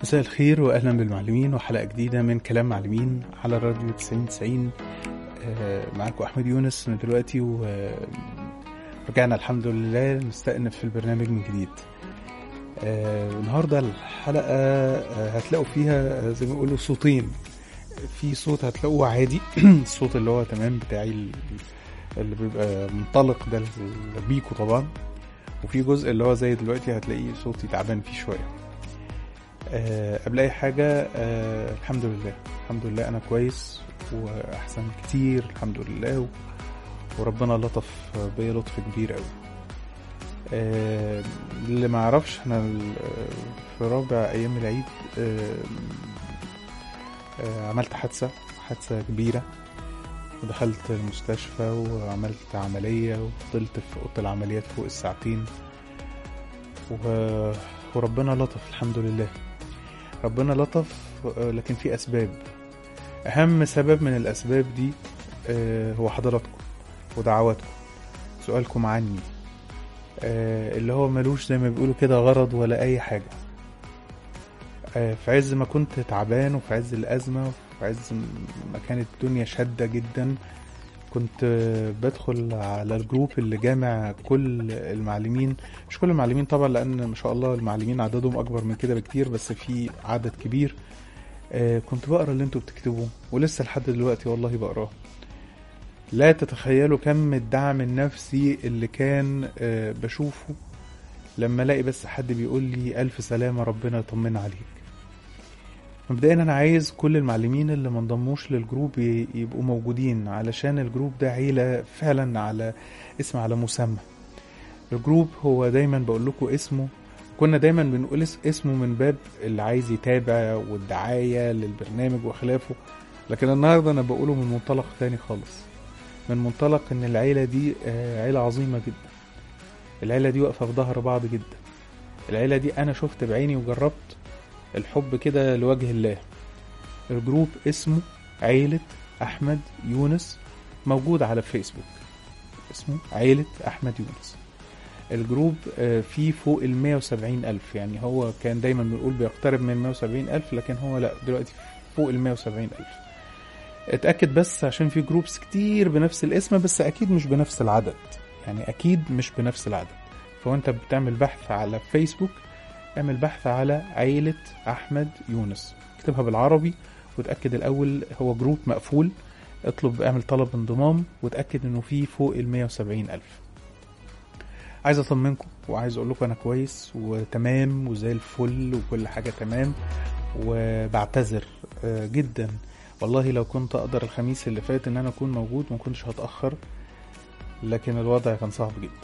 مساء الخير واهلا بالمعلمين وحلقه جديده من كلام معلمين على راديو 90 90 آه، معاكم احمد يونس من دلوقتي ورجعنا الحمد لله نستأنف في البرنامج من جديد آه، النهارده الحلقه آه، هتلاقوا فيها آه، زي ما بيقولوا صوتين في صوت هتلاقوه عادي الصوت اللي هو تمام بتاعي ال- اللي بيبقى منطلق ده البيكو طبعا وفي جزء اللي هو زي دلوقتي هتلاقيه صوتي تعبان فيه شويه آه، قبل اي حاجه آه، الحمد لله الحمد لله انا كويس واحسن كتير الحمد لله و- وربنا لطف بيا لطف كبير قوي آه، اللي ما يعرفش احنا ال- في رابع ايام العيد آه، آه، عملت حادثه حادثه كبيره ودخلت المستشفى وعملت عملية وفضلت في أوضة العمليات فوق الساعتين و... وربنا لطف الحمد لله ربنا لطف آه، لكن في أسباب أهم سبب من الأسباب دي آه، هو حضراتكم ودعواتكم سؤالكم عني آه، اللي هو ملوش زي ما بيقولوا كده غرض ولا أي حاجة آه، في عز ما كنت تعبان وفي عز الأزمة وفي عز ما كانت الدنيا شادة جدا كنت آه، بدخل على الجروب اللي جامع كل المعلمين مش كل المعلمين طبعا لأن ما شاء الله المعلمين عددهم أكبر من كده بكتير بس في عدد كبير آه، كنت بقرا اللي انتوا بتكتبوه ولسه لحد دلوقتي والله بقراه لا تتخيلوا كم الدعم النفسي اللي كان آه، بشوفه لما الاقي بس حد بيقول لي الف سلامه ربنا يطمن عليك مبدئيا انا عايز كل المعلمين اللي ما انضموش للجروب ي- يبقوا موجودين علشان الجروب ده عيله فعلا على اسم على مسمى الجروب هو دايما بقول لكم اسمه كنا دايما بنقول اس- اسمه من باب اللي عايز يتابع والدعايه للبرنامج وخلافه لكن النهارده انا بقوله من منطلق تاني خالص من منطلق ان العيله دي آه، عيله عظيمه جدا العيله دي واقفه في ظهر بعض جدا العيله دي انا شفت بعيني وجربت الحب كده لوجه الله الجروب اسمه عيلة أحمد يونس موجود على فيسبوك اسمه عيلة أحمد يونس الجروب آه، فيه فوق ال 170 ألف يعني هو كان دايما بنقول بيقترب من 170 ألف لكن هو لا دلوقتي فوق ال 170 ألف اتأكد بس عشان في جروبس كتير بنفس الاسم بس أكيد مش بنفس العدد يعني أكيد مش بنفس العدد فوانت بتعمل بحث على فيسبوك اعمل بحث على عيلة أحمد يونس اكتبها بالعربي وتأكد الأول هو جروب مقفول اطلب اعمل طلب انضمام وتأكد انه فيه فوق ال 170 ألف عايز اطمنكم وعايز اقول لكم انا كويس وتمام وزي الفل وكل حاجة تمام وبعتذر آه، جدا والله لو كنت اقدر الخميس اللي فات ان انا اكون موجود ما كنتش هتأخر لكن الوضع كان صعب جدا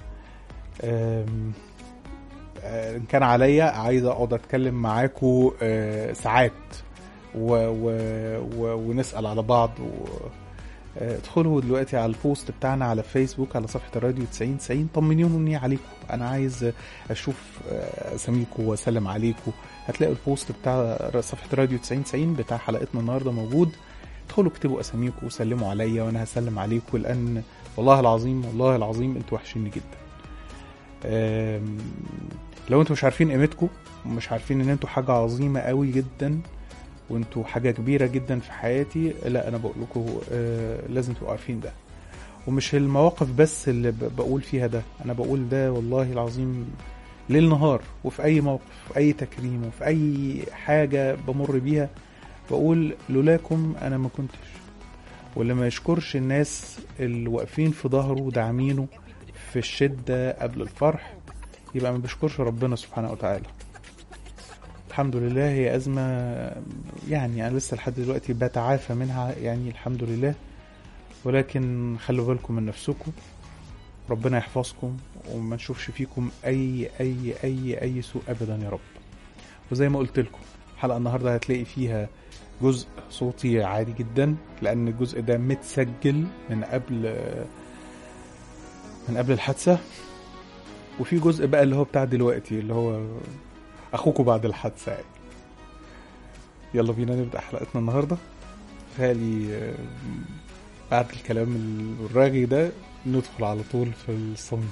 آم، آه، ان كان عليا عايز اقعد اتكلم معاكم آه، ساعات و و و ونسال على بعض و آه، ادخلوا دلوقتي على البوست بتاعنا على فيسبوك على صفحه الراديو 90 90 طمنوني عليكم انا عايز اشوف آه، اساميكم واسلم عليكم هتلاقوا البوست بتاع صفحه الراديو 90 90 بتاع حلقتنا النهارده موجود ادخلوا اكتبوا اساميكم وسلموا عليا وانا هسلم عليكم لان والله العظيم والله العظيم انتوا وحشيني جدا آم، لو انتوا مش عارفين قيمتكم ومش عارفين ان انتوا حاجه عظيمه قوي جدا وانتوا حاجه كبيره جدا في حياتي لا انا بقول لكم آه لازم تبقوا عارفين ده ومش المواقف بس اللي ب- بقول فيها ده انا بقول ده والله العظيم ليل نهار وفي اي موقف في اي تكريم وفي اي حاجه بمر بيها بقول لولاكم انا ما كنتش واللي ما يشكرش الناس اللي واقفين في ظهره وداعمينه في الشده قبل الفرح يبقى ما بيشكرش ربنا سبحانه وتعالى الحمد لله هي أزمة يعني أنا لسه لحد دلوقتي بتعافى منها يعني الحمد لله ولكن خلوا بالكم من نفسكم ربنا يحفظكم وما نشوفش فيكم أي أي أي أي سوء أبدا يا رب وزي ما قلت لكم الحلقة النهاردة هتلاقي فيها جزء صوتي عادي جدا لأن الجزء ده متسجل من قبل من قبل الحادثة وفي جزء بقى اللي هو بتاع دلوقتي اللي هو اخوكوا بعد الحادثه يعني يلا بينا نبدا حلقتنا النهارده تهيألي آه، بعد الكلام الراغي ده ندخل على طول في الصميم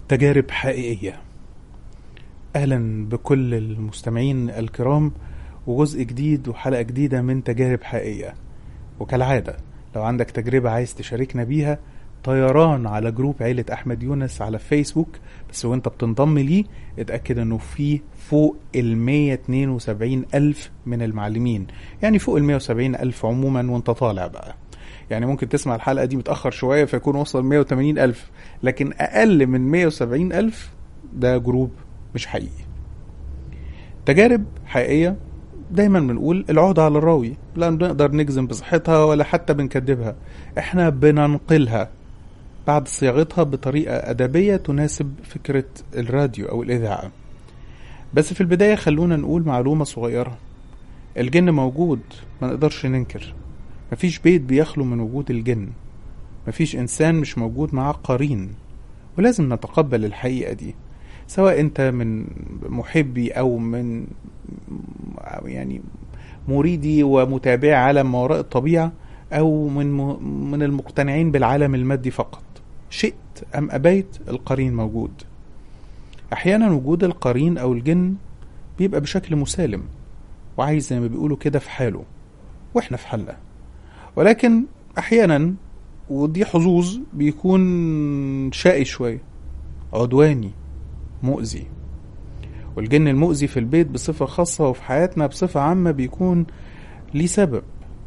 تجارب حقيقية أهلا بكل المستمعين الكرام وجزء جديد وحلقة جديدة من تجارب حقيقية وكالعادة لو عندك تجربة عايز تشاركنا بيها طيران على جروب عيلة أحمد يونس على فيسبوك بس وانت بتنضم ليه اتأكد انه في فوق ال 172 ألف من المعلمين يعني فوق ال 170 ألف عموما وانت طالع بقى يعني ممكن تسمع الحلقة دي متأخر شوية فيكون وصل 180 ألف لكن أقل من 170 ألف ده جروب مش حقيقي تجارب حقيقية دايما بنقول العهدة على الراوي لا نقدر نجزم بصحتها ولا حتى بنكذبها احنا بننقلها بعد صياغتها بطريقة أدبية تناسب فكرة الراديو أو الإذاعة بس في البداية خلونا نقول معلومة صغيرة الجن موجود ما نقدرش ننكر مفيش بيت بيخلو من وجود الجن مفيش إنسان مش موجود معاه قرين ولازم نتقبل الحقيقة دي سواء انت من محبي او من يعني مريدي ومتابعي عالم ما وراء الطبيعة او من من المقتنعين بالعالم المادي فقط شئت ام ابيت القرين موجود احيانا وجود القرين او الجن بيبقى بشكل مسالم وعايز زي ما بيقولوا كده في حاله واحنا في حالنا ولكن احيانا ودي حظوظ بيكون شقي شويه عدواني مؤذي والجن المؤذي في البيت بصفة خاصة وفي حياتنا بصفة عامة بيكون ليه سبب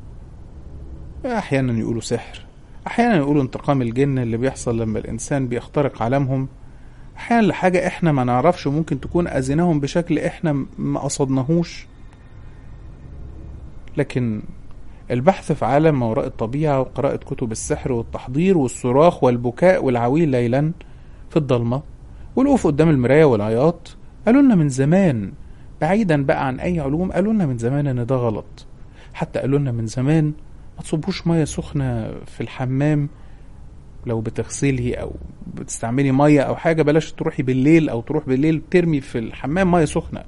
أحيانا يقولوا سحر أحيانا يقولوا انتقام الجن اللي بيحصل لما الإنسان بيخترق عالمهم أحيانا لحاجة إحنا ما نعرفش ممكن تكون أذيناهم بشكل إحنا ما قصدناهوش لكن البحث في عالم ما وراء الطبيعة وقراءة كتب السحر والتحضير والصراخ والبكاء والعويل ليلا في الضلمة والوقوف قدام المراية والعياط قالوا لنا من زمان بعيدا بقى عن أي علوم قالوا لنا من زمان إن ده غلط حتى قالوا لنا من زمان ما تصبوش مية سخنة في الحمام لو بتغسلي أو بتستعملي مية أو حاجة بلاش تروحي بالليل أو تروح بالليل ترمي في الحمام مية سخنة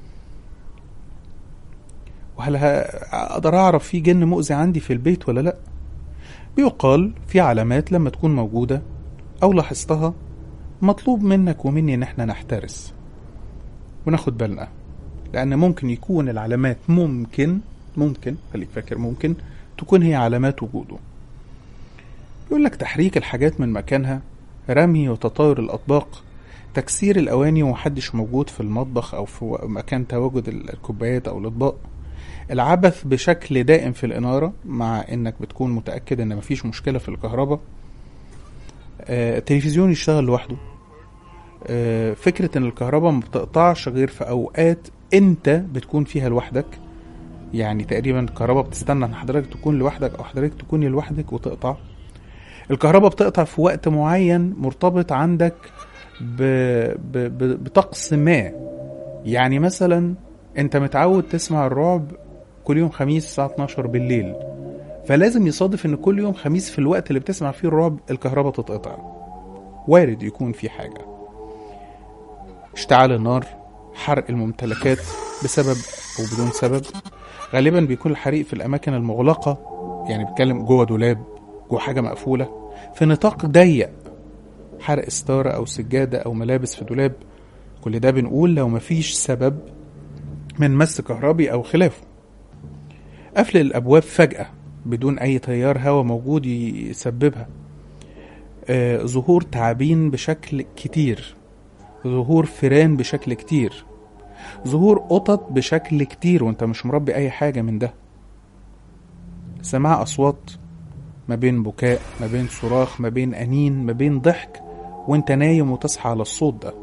وهل أقدر أعرف في جن مؤذي عندي في البيت ولا لأ بيقال في علامات لما تكون موجودة أو لاحظتها مطلوب منك ومني ان احنا نحترس وناخد بالنا لان ممكن يكون العلامات ممكن ممكن خليك فاكر ممكن تكون هي علامات وجوده يقول لك تحريك الحاجات من مكانها رمي وتطاير الاطباق تكسير الاواني ومحدش موجود في المطبخ او في مكان تواجد الكوبايات او الاطباق العبث بشكل دائم في الاناره مع انك بتكون متاكد ان مفيش مشكله في الكهرباء آه، التلفزيون يشتغل لوحده آه، فكرة ان الكهرباء ما بتقطعش غير في اوقات انت بتكون فيها لوحدك يعني تقريبا الكهرباء بتستنى ان حضرتك تكون لوحدك او حضرتك تكوني لوحدك وتقطع الكهرباء بتقطع في وقت معين مرتبط عندك ب... ب... ب... بطقس ما يعني مثلا انت متعود تسمع الرعب كل يوم خميس الساعة 12 بالليل فلازم يصادف ان كل يوم خميس في الوقت اللي بتسمع فيه الرعب الكهرباء تتقطع وارد يكون في حاجة اشتعال النار حرق الممتلكات بسبب او بدون سبب غالبا بيكون الحريق في الاماكن المغلقة يعني بتكلم جوه دولاب جوه حاجة مقفولة في نطاق ضيق حرق ستارة او سجادة او ملابس في دولاب كل ده بنقول لو مفيش سبب من مس كهربي او خلافه قفل الابواب فجأة بدون أي تيار هواء موجود يسببها آه ظهور تعابين بشكل كتير ظهور فيران بشكل كتير ظهور قطط بشكل كتير وانت مش مربي أي حاجة من ده سماع أصوات ما بين بكاء ما بين صراخ ما بين أنين ما بين ضحك وانت نايم وتصحى على الصوت ده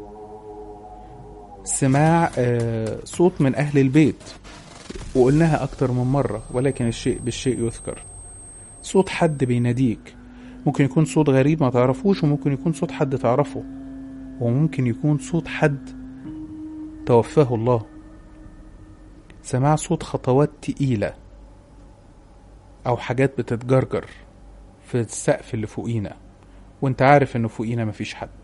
سماع آه صوت من أهل البيت وقلناها أكتر من مرة ولكن الشيء بالشيء يذكر صوت حد بيناديك ممكن يكون صوت غريب ما تعرفوش وممكن يكون صوت حد تعرفه وممكن يكون صوت حد توفاه الله سماع صوت خطوات تقيلة أو حاجات بتتجرجر في السقف اللي فوقينا وانت عارف انه فوقينا مفيش حد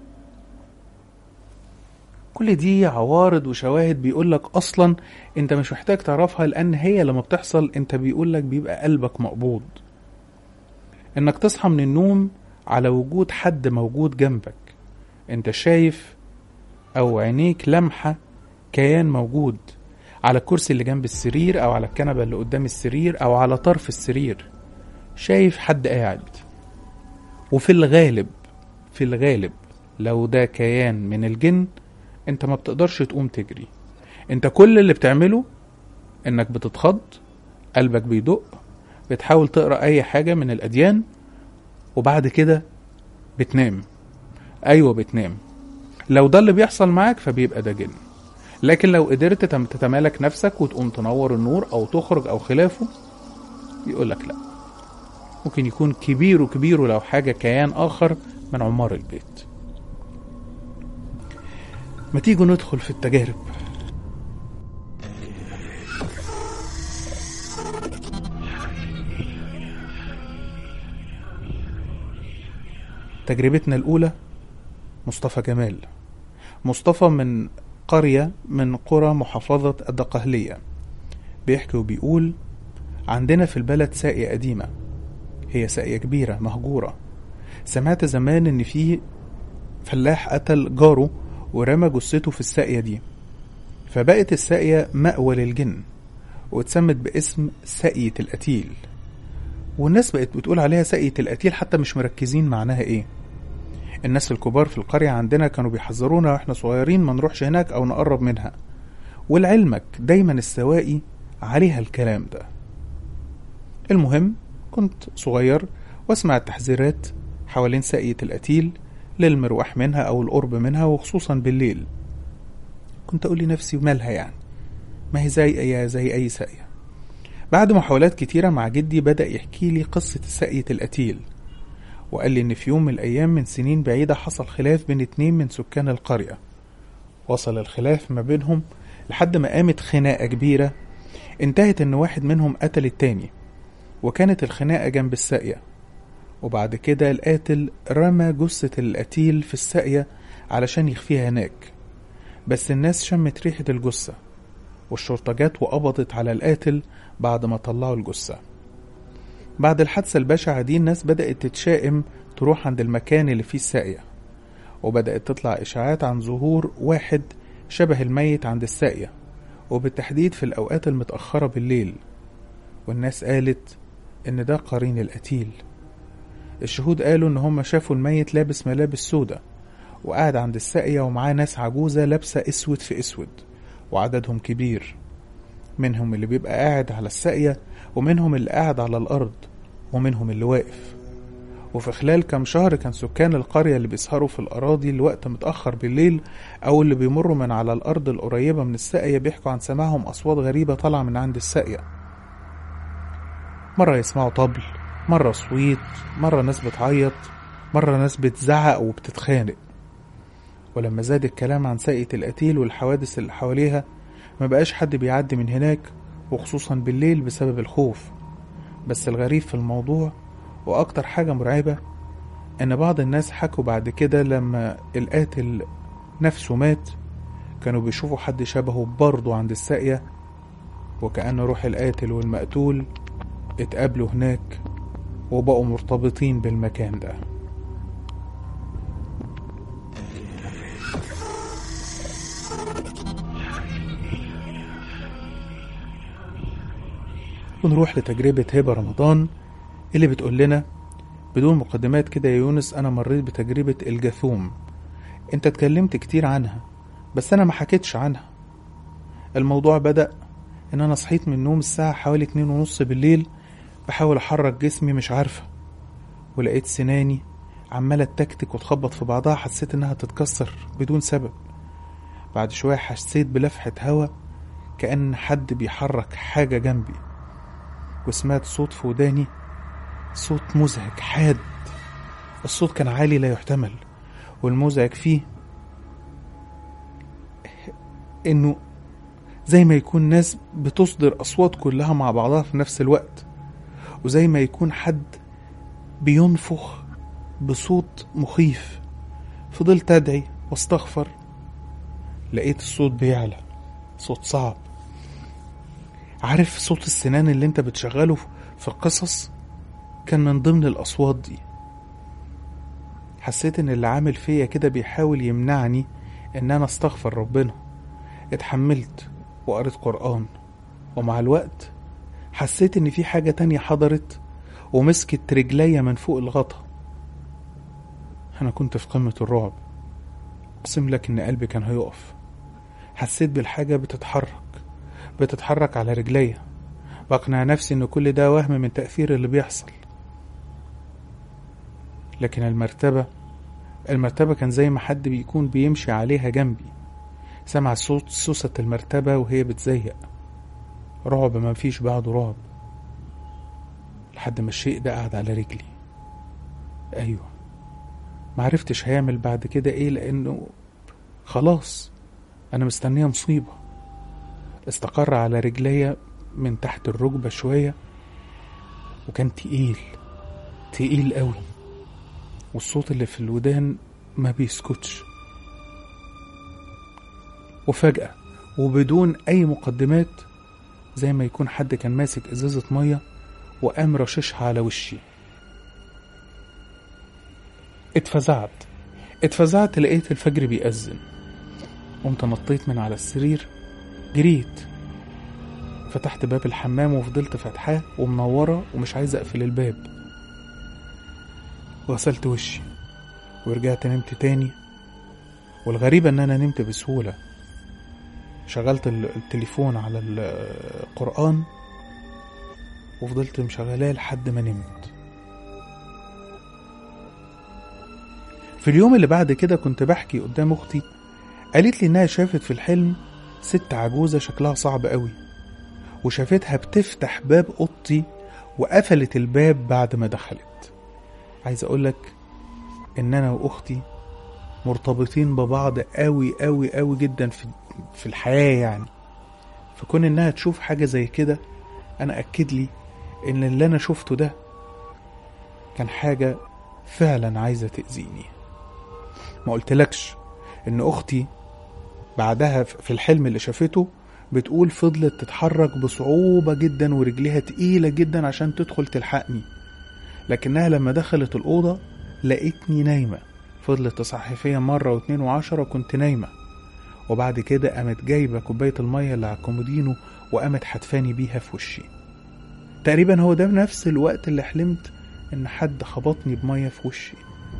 كل دي عوارض وشواهد بيقولك اصلا انت مش محتاج تعرفها لان هي لما بتحصل انت بيقولك بيبقى قلبك مقبوض انك تصحى من النوم على وجود حد موجود جنبك انت شايف او عينيك لمحة كيان موجود على الكرسي اللي جنب السرير او على الكنبة اللي قدام السرير او على طرف السرير شايف حد قاعد وفي الغالب في الغالب لو ده كيان من الجن انت ما بتقدرش تقوم تجري انت كل اللي بتعمله انك بتتخض قلبك بيدق بتحاول تقرا اي حاجه من الاديان وبعد كده بتنام ايوه بتنام لو ده اللي بيحصل معاك فبيبقى ده جن لكن لو قدرت تم- تتمالك نفسك وتقوم تنور النور او تخرج او خلافه يقولك لا ممكن يكون كبير وكبير لو حاجة كيان آخر من عمار البيت ما تيجوا ندخل في التجارب تجربتنا الأولى مصطفى جمال مصطفى من قرية من قرى محافظة الدقهلية بيحكي وبيقول عندنا في البلد ساقية قديمة هي ساقية كبيرة مهجورة سمعت زمان إن في فلاح قتل جاره ورمى جثته في الساقية دي فبقت الساقية مأوى للجن واتسمت باسم ساقية القتيل والناس بقت بتقول عليها ساقية القتيل حتى مش مركزين معناها ايه الناس الكبار في القرية عندنا كانوا بيحذرونا واحنا صغيرين ما نروحش هناك او نقرب منها ولعلمك دايما السواقي عليها الكلام ده المهم كنت صغير واسمع التحذيرات حوالين ساقية القتيل للمروح منها او القرب منها وخصوصا بالليل كنت اقول لنفسي مالها يعني ما هي زي اي زي اي ساقية بعد محاولات كتيرة مع جدي بدأ يحكي لي قصة ساقية القتيل وقال لي إن في يوم من الأيام من سنين بعيدة حصل خلاف بين اتنين من سكان القرية وصل الخلاف ما بينهم لحد ما قامت خناقة كبيرة انتهت إن واحد منهم قتل التاني وكانت الخناقة جنب الساقية وبعد كده القاتل رمى جثة القتيل في الساقية علشان يخفيها هناك بس الناس شمت ريحة الجثة والشرطة جت وقبضت على القاتل بعد ما طلعوا الجثة بعد الحادثة البشعة دي الناس بدأت تتشائم تروح عند المكان اللي فيه الساقية وبدأت تطلع إشاعات عن ظهور واحد شبه الميت عند الساقية وبالتحديد في الأوقات المتأخرة بالليل والناس قالت إن ده قرين القتيل الشهود قالوا إن هم شافوا الميت لابس ملابس سودة وقاعد عند الساقية ومعاه ناس عجوزة لابسة أسود في أسود وعددهم كبير منهم اللي بيبقى قاعد على الساقية ومنهم اللي قاعد على الأرض ومنهم اللي واقف وفي خلال كام شهر كان سكان القرية اللي بيسهروا في الأراضي لوقت متأخر بالليل أو اللي بيمروا من على الأرض القريبة من الساقية بيحكوا عن سماعهم أصوات غريبة طالعة من عند الساقية مرة يسمعوا طبل مرة صويت مرة ناس بتعيط مرة ناس بتزعق وبتتخانق ولما زاد الكلام عن ساقية القتيل والحوادث اللي حواليها ما بقاش حد بيعدي من هناك وخصوصا بالليل بسبب الخوف بس الغريب في الموضوع وأكتر حاجة مرعبة إن بعض الناس حكوا بعد كده لما القاتل نفسه مات كانوا بيشوفوا حد شبهه برضه عند الساقية وكأن روح القاتل والمقتول اتقابلوا هناك وبقوا مرتبطين بالمكان ده ونروح لتجربة هبة رمضان اللي بتقول لنا بدون مقدمات كده يا يونس أنا مريت بتجربة الجاثوم أنت اتكلمت كتير عنها بس أنا ما حكيتش عنها الموضوع بدأ إن أنا صحيت من النوم الساعة حوالي اتنين ونص بالليل بحاول أحرك جسمي مش عارفة ولقيت سناني عمالة تكتك وتخبط في بعضها حسيت إنها تتكسر بدون سبب بعد شوية حسيت بلفحة هوا كأن حد بيحرك حاجة جنبي وسمعت صوت في وداني صوت مزعج حاد الصوت كان عالي لا يحتمل والمزعج فيه انه زي ما يكون ناس بتصدر اصوات كلها مع بعضها في نفس الوقت وزي ما يكون حد بينفخ بصوت مخيف فضلت ادعي واستغفر لقيت الصوت بيعلى صوت صعب عارف صوت السنان اللي انت بتشغله في القصص كان من ضمن الأصوات دي حسيت ان اللي عامل فيا كده بيحاول يمنعني ان انا استغفر ربنا اتحملت وقريت قرآن ومع الوقت حسيت ان في حاجة تانية حضرت ومسكت رجليا من فوق الغطا انا كنت في قمة الرعب اقسم لك ان قلبي كان هيقف حسيت بالحاجة بتتحرك بتتحرك على رجليا بقنع نفسي ان كل ده وهم من تأثير اللي بيحصل لكن المرتبة المرتبة كان زي ما حد بيكون بيمشي عليها جنبي سمع صوت سوسة المرتبة وهي بتزيق رعب ما فيش بعده رعب لحد ما الشيء ده قعد على رجلي ايوه معرفتش هيعمل بعد كده ايه لانه خلاص انا مستنيه مصيبه استقر على رجليا من تحت الركبه شويه وكان تقيل تقيل قوي والصوت اللي في الودان ما بيسكتش وفجأة وبدون أي مقدمات زي ما يكون حد كان ماسك إزازة مية وقام رششها على وشي اتفزعت اتفزعت لقيت الفجر بيأذن قمت نطيت من على السرير جريت فتحت باب الحمام وفضلت فاتحاه ومنورة ومش عايز أقفل الباب غسلت وشي ورجعت نمت تاني والغريب ان انا نمت بسهولة شغلت التليفون على القرآن وفضلت مشغلاه لحد ما نمت في اليوم اللي بعد كده كنت بحكي قدام اختي قالت لي انها شافت في الحلم ست عجوزة شكلها صعب قوي وشافتها بتفتح باب اوضتي وقفلت الباب بعد ما دخلت عايز اقولك ان انا واختي مرتبطين ببعض قوي قوي قوي جدا في في الحياه يعني فكون انها تشوف حاجه زي كده انا اكد لي ان اللي انا شفته ده كان حاجه فعلا عايزه تاذيني ما قلتلكش ان اختي بعدها في الحلم اللي شافته بتقول فضلت تتحرك بصعوبة جدا ورجليها تقيلة جدا عشان تدخل تلحقني لكنها لما دخلت الأوضة لقيتني نايمة فضلت تصحي فيا مرة واتنين وعشرة كنت نايمة وبعد كده قامت جايبة كوباية المية اللي على الكومودينو وقامت حتفاني بيها في وشي تقريبا هو ده نفس الوقت اللي حلمت ان حد خبطني بمية في وشي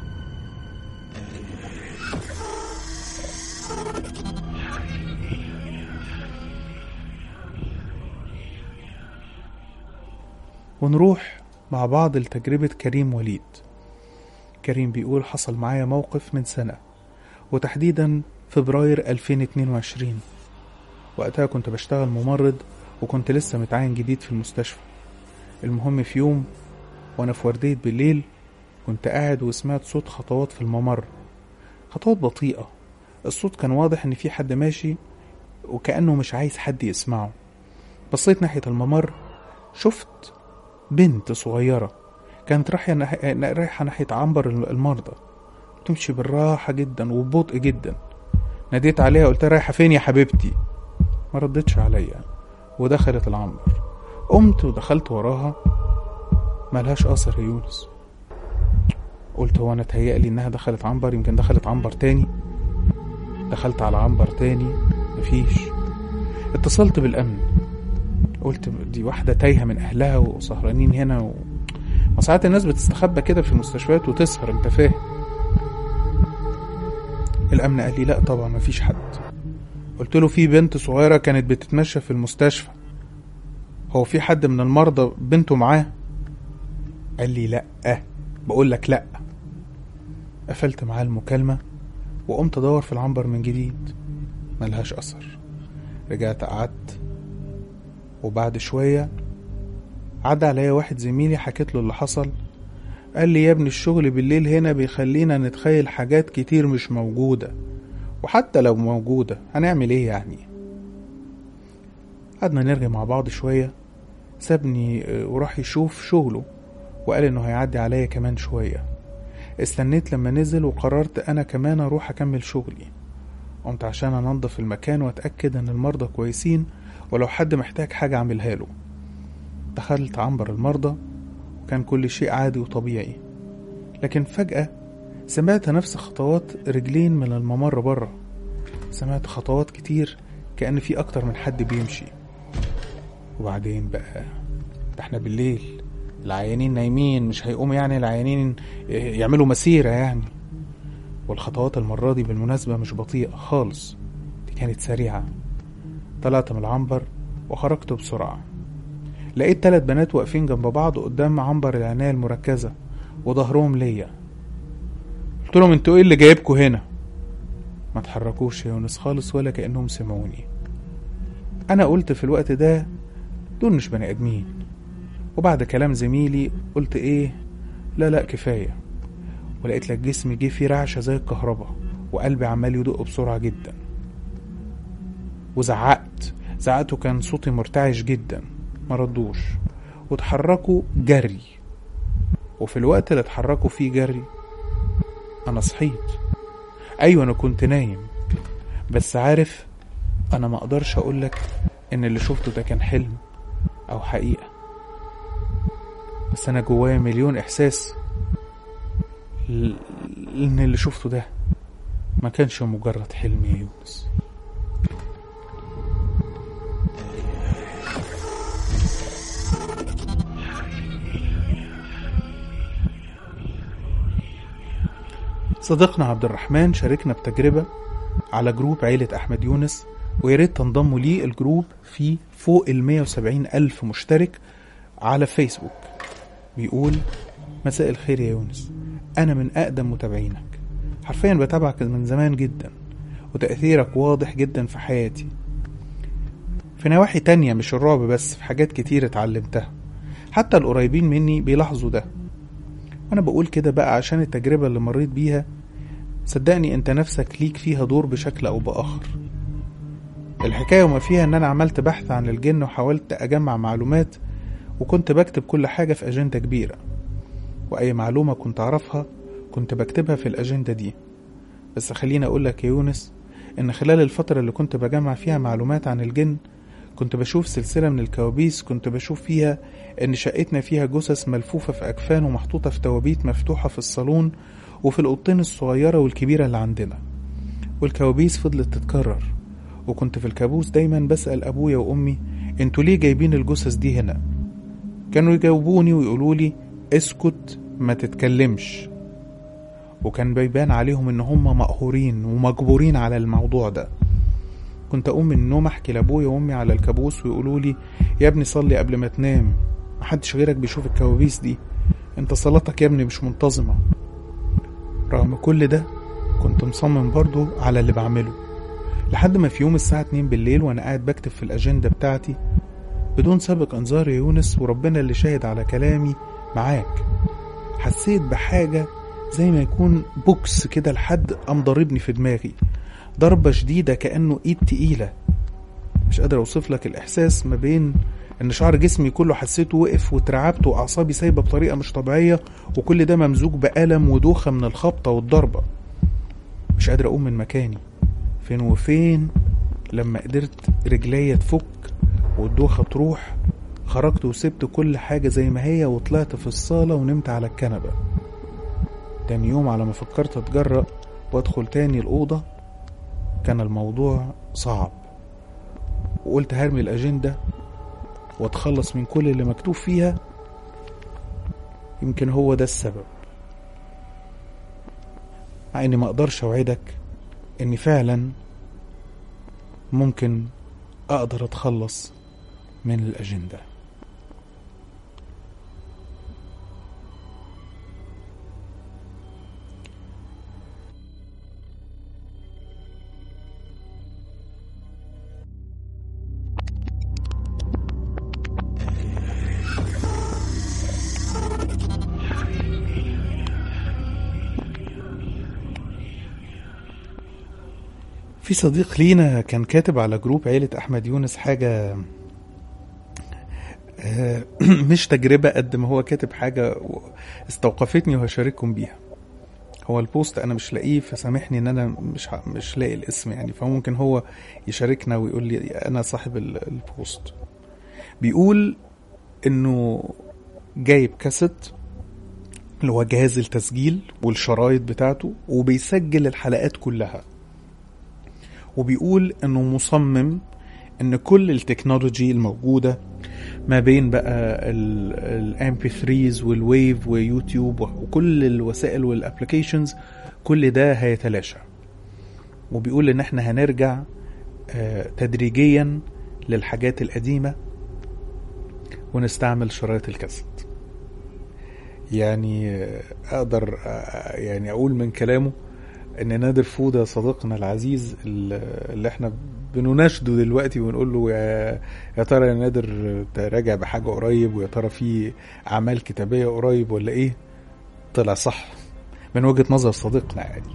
ونروح مع بعض لتجربة كريم وليد كريم بيقول حصل معايا موقف من سنة وتحديدا فبراير 2022 وقتها كنت بشتغل ممرض وكنت لسه متعين جديد في المستشفى المهم في يوم وانا في وردية بالليل كنت قاعد وسمعت صوت خطوات في الممر خطوات بطيئة الصوت كان واضح ان في حد ماشي وكأنه مش عايز حد يسمعه بصيت ناحية الممر شفت بنت صغيرة كانت رايحة رايحة ناحية عنبر المرضى تمشي بالراحة جدا وببطء جدا ناديت عليها قلت رايحة فين يا حبيبتي ما ردتش عليا ودخلت العنبر قمت ودخلت وراها ملهاش أثر يا يونس قلت هو أنا تهيألي إنها دخلت عنبر يمكن دخلت عنبر تاني دخلت على عنبر تاني مفيش اتصلت بالأمن قلت دي واحدة تايهة من أهلها وسهرانين هنا و... ما ساعات الناس بتستخبى كده في المستشفيات وتسهر انت فاهم الأمن قال لي لا طبعا مفيش حد قلت له في بنت صغيرة كانت بتتمشى في المستشفى هو في حد من المرضى بنته معاه قال لي لا بقول لك لا قفلت معاه المكالمة وقمت ادور في العنبر من جديد ملهاش اثر رجعت قعدت وبعد شوية عدى عليا واحد زميلي حكيت له اللي حصل قال لي يا ابني الشغل بالليل هنا بيخلينا نتخيل حاجات كتير مش موجودة وحتى لو موجودة هنعمل ايه يعني قعدنا نرغي مع بعض شوية سابني وراح يشوف شغله وقال انه هيعدي عليا كمان شوية استنيت لما نزل وقررت انا كمان اروح اكمل شغلي قمت عشان انضف المكان واتأكد ان المرضى كويسين ولو حد محتاج حاجة اعملها له دخلت عنبر المرضى وكان كل شيء عادي وطبيعي لكن فجأة سمعت نفس خطوات رجلين من الممر بره سمعت خطوات كتير كأن في أكتر من حد بيمشي وبعدين بقى ده احنا بالليل العيانين نايمين مش هيقوموا يعني العيانين يعملوا مسيرة يعني والخطوات المرة دي بالمناسبة مش بطيئة خالص دي كانت سريعة طلعت من العنبر وخرجت بسرعة لقيت تلات بنات واقفين جنب بعض قدام عنبر العناية المركزة وظهرهم ليا قلت لهم انتوا ايه اللي جايبكوا هنا ما تحركوش يا يونس خالص ولا كأنهم سمعوني انا قلت في الوقت ده دول مش بني ادمين وبعد كلام زميلي قلت ايه لا لا كفاية ولقيت لك جسمي جه فيه رعشة زي الكهرباء وقلبي عمال يدق بسرعة جدا وزعقت زعقت وكان صوتي مرتعش جدا ما ردوش وتحركوا جري وفي الوقت اللي اتحركوا فيه جري انا صحيت ايوه انا كنت نايم بس عارف انا ما اقدرش اقولك ان اللي شفته ده كان حلم او حقيقه بس انا جوايا مليون احساس ل- ان اللي شفته ده ما كانش مجرد حلم يا يونس صديقنا عبد الرحمن شاركنا بتجربة على جروب عيلة أحمد يونس وياريت تنضموا ليه الجروب فيه فوق ال 170 ألف مشترك على فيسبوك بيقول مساء الخير يا يونس أنا من أقدم متابعينك حرفيا بتابعك من زمان جدا وتأثيرك واضح جدا في حياتي في نواحي تانية مش الرعب بس في حاجات كتير اتعلمتها حتى القريبين مني بيلاحظوا ده وانا بقول كده بقى عشان التجربة اللي مريت بيها صدقني انت نفسك ليك فيها دور بشكل او باخر الحكاية وما فيها ان انا عملت بحث عن الجن وحاولت اجمع معلومات وكنت بكتب كل حاجة في اجندة كبيرة واي معلومة كنت اعرفها كنت بكتبها في الاجندة دي بس خليني اقولك يا يونس ان خلال الفترة اللي كنت بجمع فيها معلومات عن الجن كنت بشوف سلسلة من الكوابيس كنت بشوف فيها إن شقتنا فيها جثث ملفوفة في أكفان ومحطوطة في توابيت مفتوحة في الصالون وفي الأوضتين الصغيرة والكبيرة اللي عندنا والكوابيس فضلت تتكرر وكنت في الكابوس دايما بسأل أبويا وأمي انتوا ليه جايبين الجثث دي هنا كانوا يجاوبوني ويقولوا لي اسكت ما تتكلمش وكان بيبان عليهم ان هم مقهورين ومجبورين على الموضوع ده كنت اقوم من النوم احكي لابويا وامي على الكابوس ويقولوا لي يا ابني صلي قبل ما تنام محدش غيرك بيشوف الكوابيس دي انت صلاتك يا ابني مش منتظمة رغم كل ده كنت مصمم برضو على اللي بعمله لحد ما في يوم الساعة 2 بالليل وانا قاعد بكتب في الاجندة بتاعتي بدون سابق انذار يا يونس وربنا اللي شاهد على كلامي معاك حسيت بحاجة زي ما يكون بوكس كده لحد قام ضاربني في دماغي ضربة شديدة كأنه إيد تقيلة مش قادر أوصف لك الإحساس ما بين إن شعر جسمي كله حسيته وقف واترعبت وأعصابي سايبة بطريقة مش طبيعية وكل ده ممزوج بألم ودوخة من الخبطة والضربة مش قادر أقوم من مكاني فين وفين لما قدرت رجليا تفك والدوخة تروح خرجت وسبت كل حاجة زي ما هي وطلعت في الصالة ونمت على الكنبة تاني يوم على ما فكرت أتجرأ وأدخل تاني الأوضة كان الموضوع صعب وقلت هرمي الأجندة واتخلص من كل اللي مكتوب فيها يمكن هو ده السبب مع اني ما اقدرش اوعدك اني فعلا ممكن اقدر اتخلص من الاجنده في صديق لينا كان كاتب على جروب عيلة أحمد يونس حاجة آه، مش تجربة قد ما هو كاتب حاجة استوقفتني وهشارككم بيها هو البوست أنا مش لاقيه فسامحني إن أنا مش ه- مش لاقي الاسم يعني فممكن هو يشاركنا ويقول لي أنا صاحب ال- البوست بيقول إنه جايب كاسيت اللي هو جهاز التسجيل والشرايط بتاعته وبيسجل الحلقات كلها وبيقول انه مصمم ان كل التكنولوجي الموجودة ما بين بقى الام بي 3 والويف ويوتيوب وكل الوسائل والابلكيشنز كل ده هيتلاشى وبيقول ان احنا هنرجع آه، تدريجيا للحاجات القديمة ونستعمل شرايط الكاسيت يعني آه، اقدر آه، يعني اقول من كلامه ان نادر فودة صديقنا العزيز اللي احنا بنناشده دلوقتي ونقول له يا يا ترى يا نادر راجع بحاجه قريب ويا ترى في اعمال كتابيه قريب ولا ايه طلع صح من وجهه نظر صديقنا يعني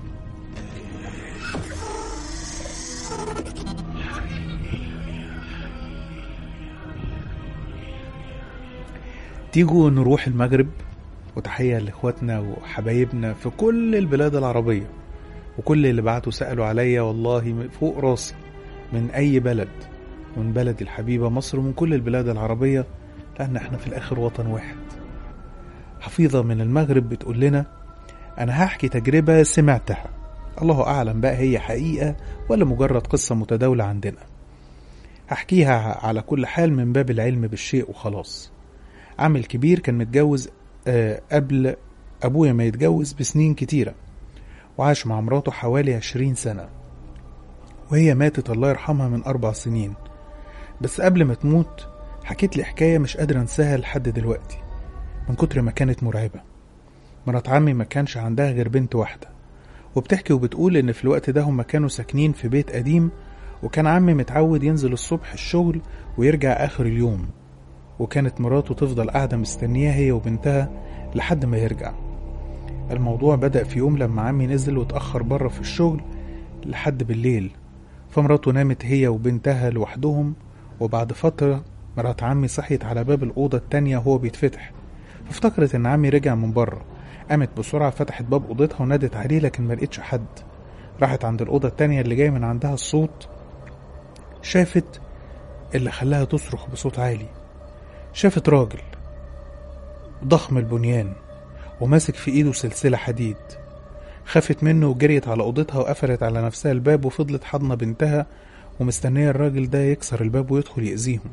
تيجوا نروح المغرب وتحية لإخواتنا وحبايبنا في كل البلاد العربية وكل اللي بعتوا سألوا عليا والله فوق راسي من أي بلد من بلدي الحبيبة مصر ومن كل البلاد العربية لأن احنا في الآخر وطن واحد حفيظة من المغرب بتقول لنا أنا هحكي تجربة سمعتها الله أعلم بقى هي حقيقة ولا مجرد قصة متداولة عندنا هحكيها على كل حال من باب العلم بالشيء وخلاص عامل كبير كان متجوز آه قبل أبويا ما يتجوز بسنين كتيرة وعاش مع مراته حوالي عشرين سنة وهي ماتت الله يرحمها من أربع سنين بس قبل ما تموت حكيت لي حكاية مش قادر أنساها لحد دلوقتي من كتر ما كانت مرعبة مرات عمي ما كانش عندها غير بنت واحدة وبتحكي وبتقول إن في الوقت ده هما كانوا ساكنين في بيت قديم وكان عمي متعود ينزل الصبح الشغل ويرجع آخر اليوم وكانت مراته تفضل قاعدة مستنياه هي وبنتها لحد ما يرجع الموضوع بدأ في يوم لما عمي نزل واتأخر بره في الشغل لحد بالليل فمراته نامت هي وبنتها لوحدهم وبعد فترة مرات عمي صحيت على باب الأوضة التانية وهو بيتفتح فافتكرت إن عمي رجع من بره قامت بسرعة فتحت باب أوضتها ونادت عليه لكن ملقتش حد راحت عند الأوضة التانية اللي جاي من عندها الصوت شافت اللي خلاها تصرخ بصوت عالي شافت راجل ضخم البنيان وماسك في ايده سلسلة حديد خافت منه وجريت على أوضتها وقفلت على نفسها الباب وفضلت حاضنة بنتها ومستنية الراجل ده يكسر الباب ويدخل يأذيهم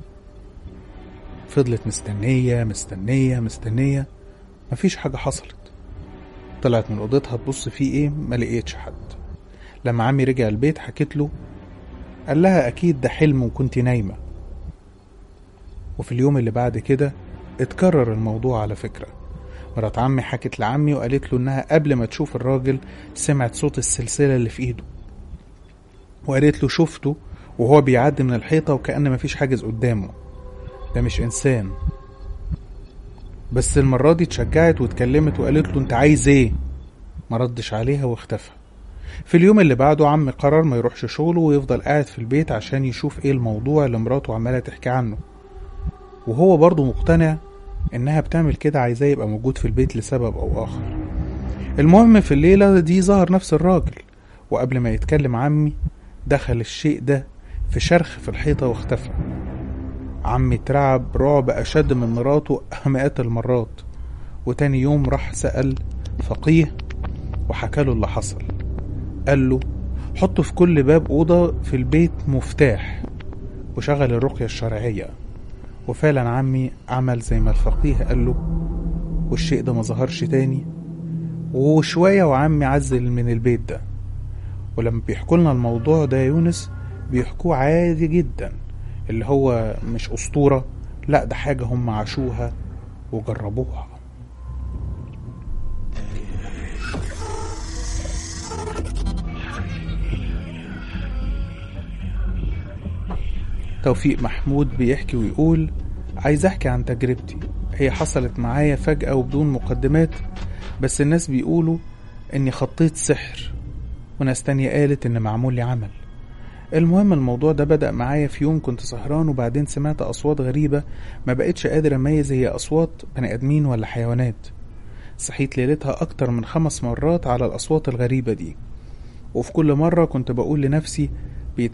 فضلت مستنية مستنية مستنية مفيش حاجة حصلت طلعت من أوضتها تبص فيه إيه ما لقيتش حد لما عمي رجع البيت حكيت له قال لها أكيد ده حلم وكنت نايمة وفي اليوم اللي بعد كده اتكرر الموضوع على فكرة مرات عمي حكت لعمي وقالت له إنها قبل ما تشوف الراجل سمعت صوت السلسلة اللي في إيده وقالت له شفته وهو بيعدي من الحيطة وكأن مفيش حاجز قدامه ده مش إنسان بس المرة دي اتشجعت واتكلمت وقالت له انت عايز ايه مردش عليها واختفى في اليوم اللي بعده عمي قرر ما يروحش شغله ويفضل قاعد في البيت عشان يشوف ايه الموضوع اللي مراته عمالة تحكي عنه وهو برضه مقتنع انها بتعمل كده عايزاه يبقى موجود في البيت لسبب او اخر المهم في الليلة دي ظهر نفس الراجل وقبل ما يتكلم عمي دخل الشيء ده في شرخ في الحيطة واختفى عمي اترعب رعب أشد من مراته مئات المرات وتاني يوم راح سأل فقيه وحكاله اللي حصل قال له حط في كل باب أوضة في البيت مفتاح وشغل الرقية الشرعية وفعلا عمي عمل زي ما الفقيه قال له والشيء ده ما ظهرش تاني وشوية وعمي عزل من البيت ده ولما بيحكوا لنا الموضوع ده يا يونس بيحكوه عادي جدا اللي هو مش أسطورة لا ده حاجة هم عاشوها وجربوها توفيق محمود بيحكي ويقول عايز احكي عن تجربتي هي حصلت معايا فجأة وبدون مقدمات بس الناس بيقولوا اني خطيت سحر وناس تانية قالت ان معمول لي عمل المهم الموضوع ده بدأ معايا في يوم كنت سهران وبعدين سمعت أصوات غريبة ما بقتش قادر أميز هي أصوات بني آدمين ولا حيوانات صحيت ليلتها أكتر من خمس مرات على الأصوات الغريبة دي وفي كل مرة كنت بقول لنفسي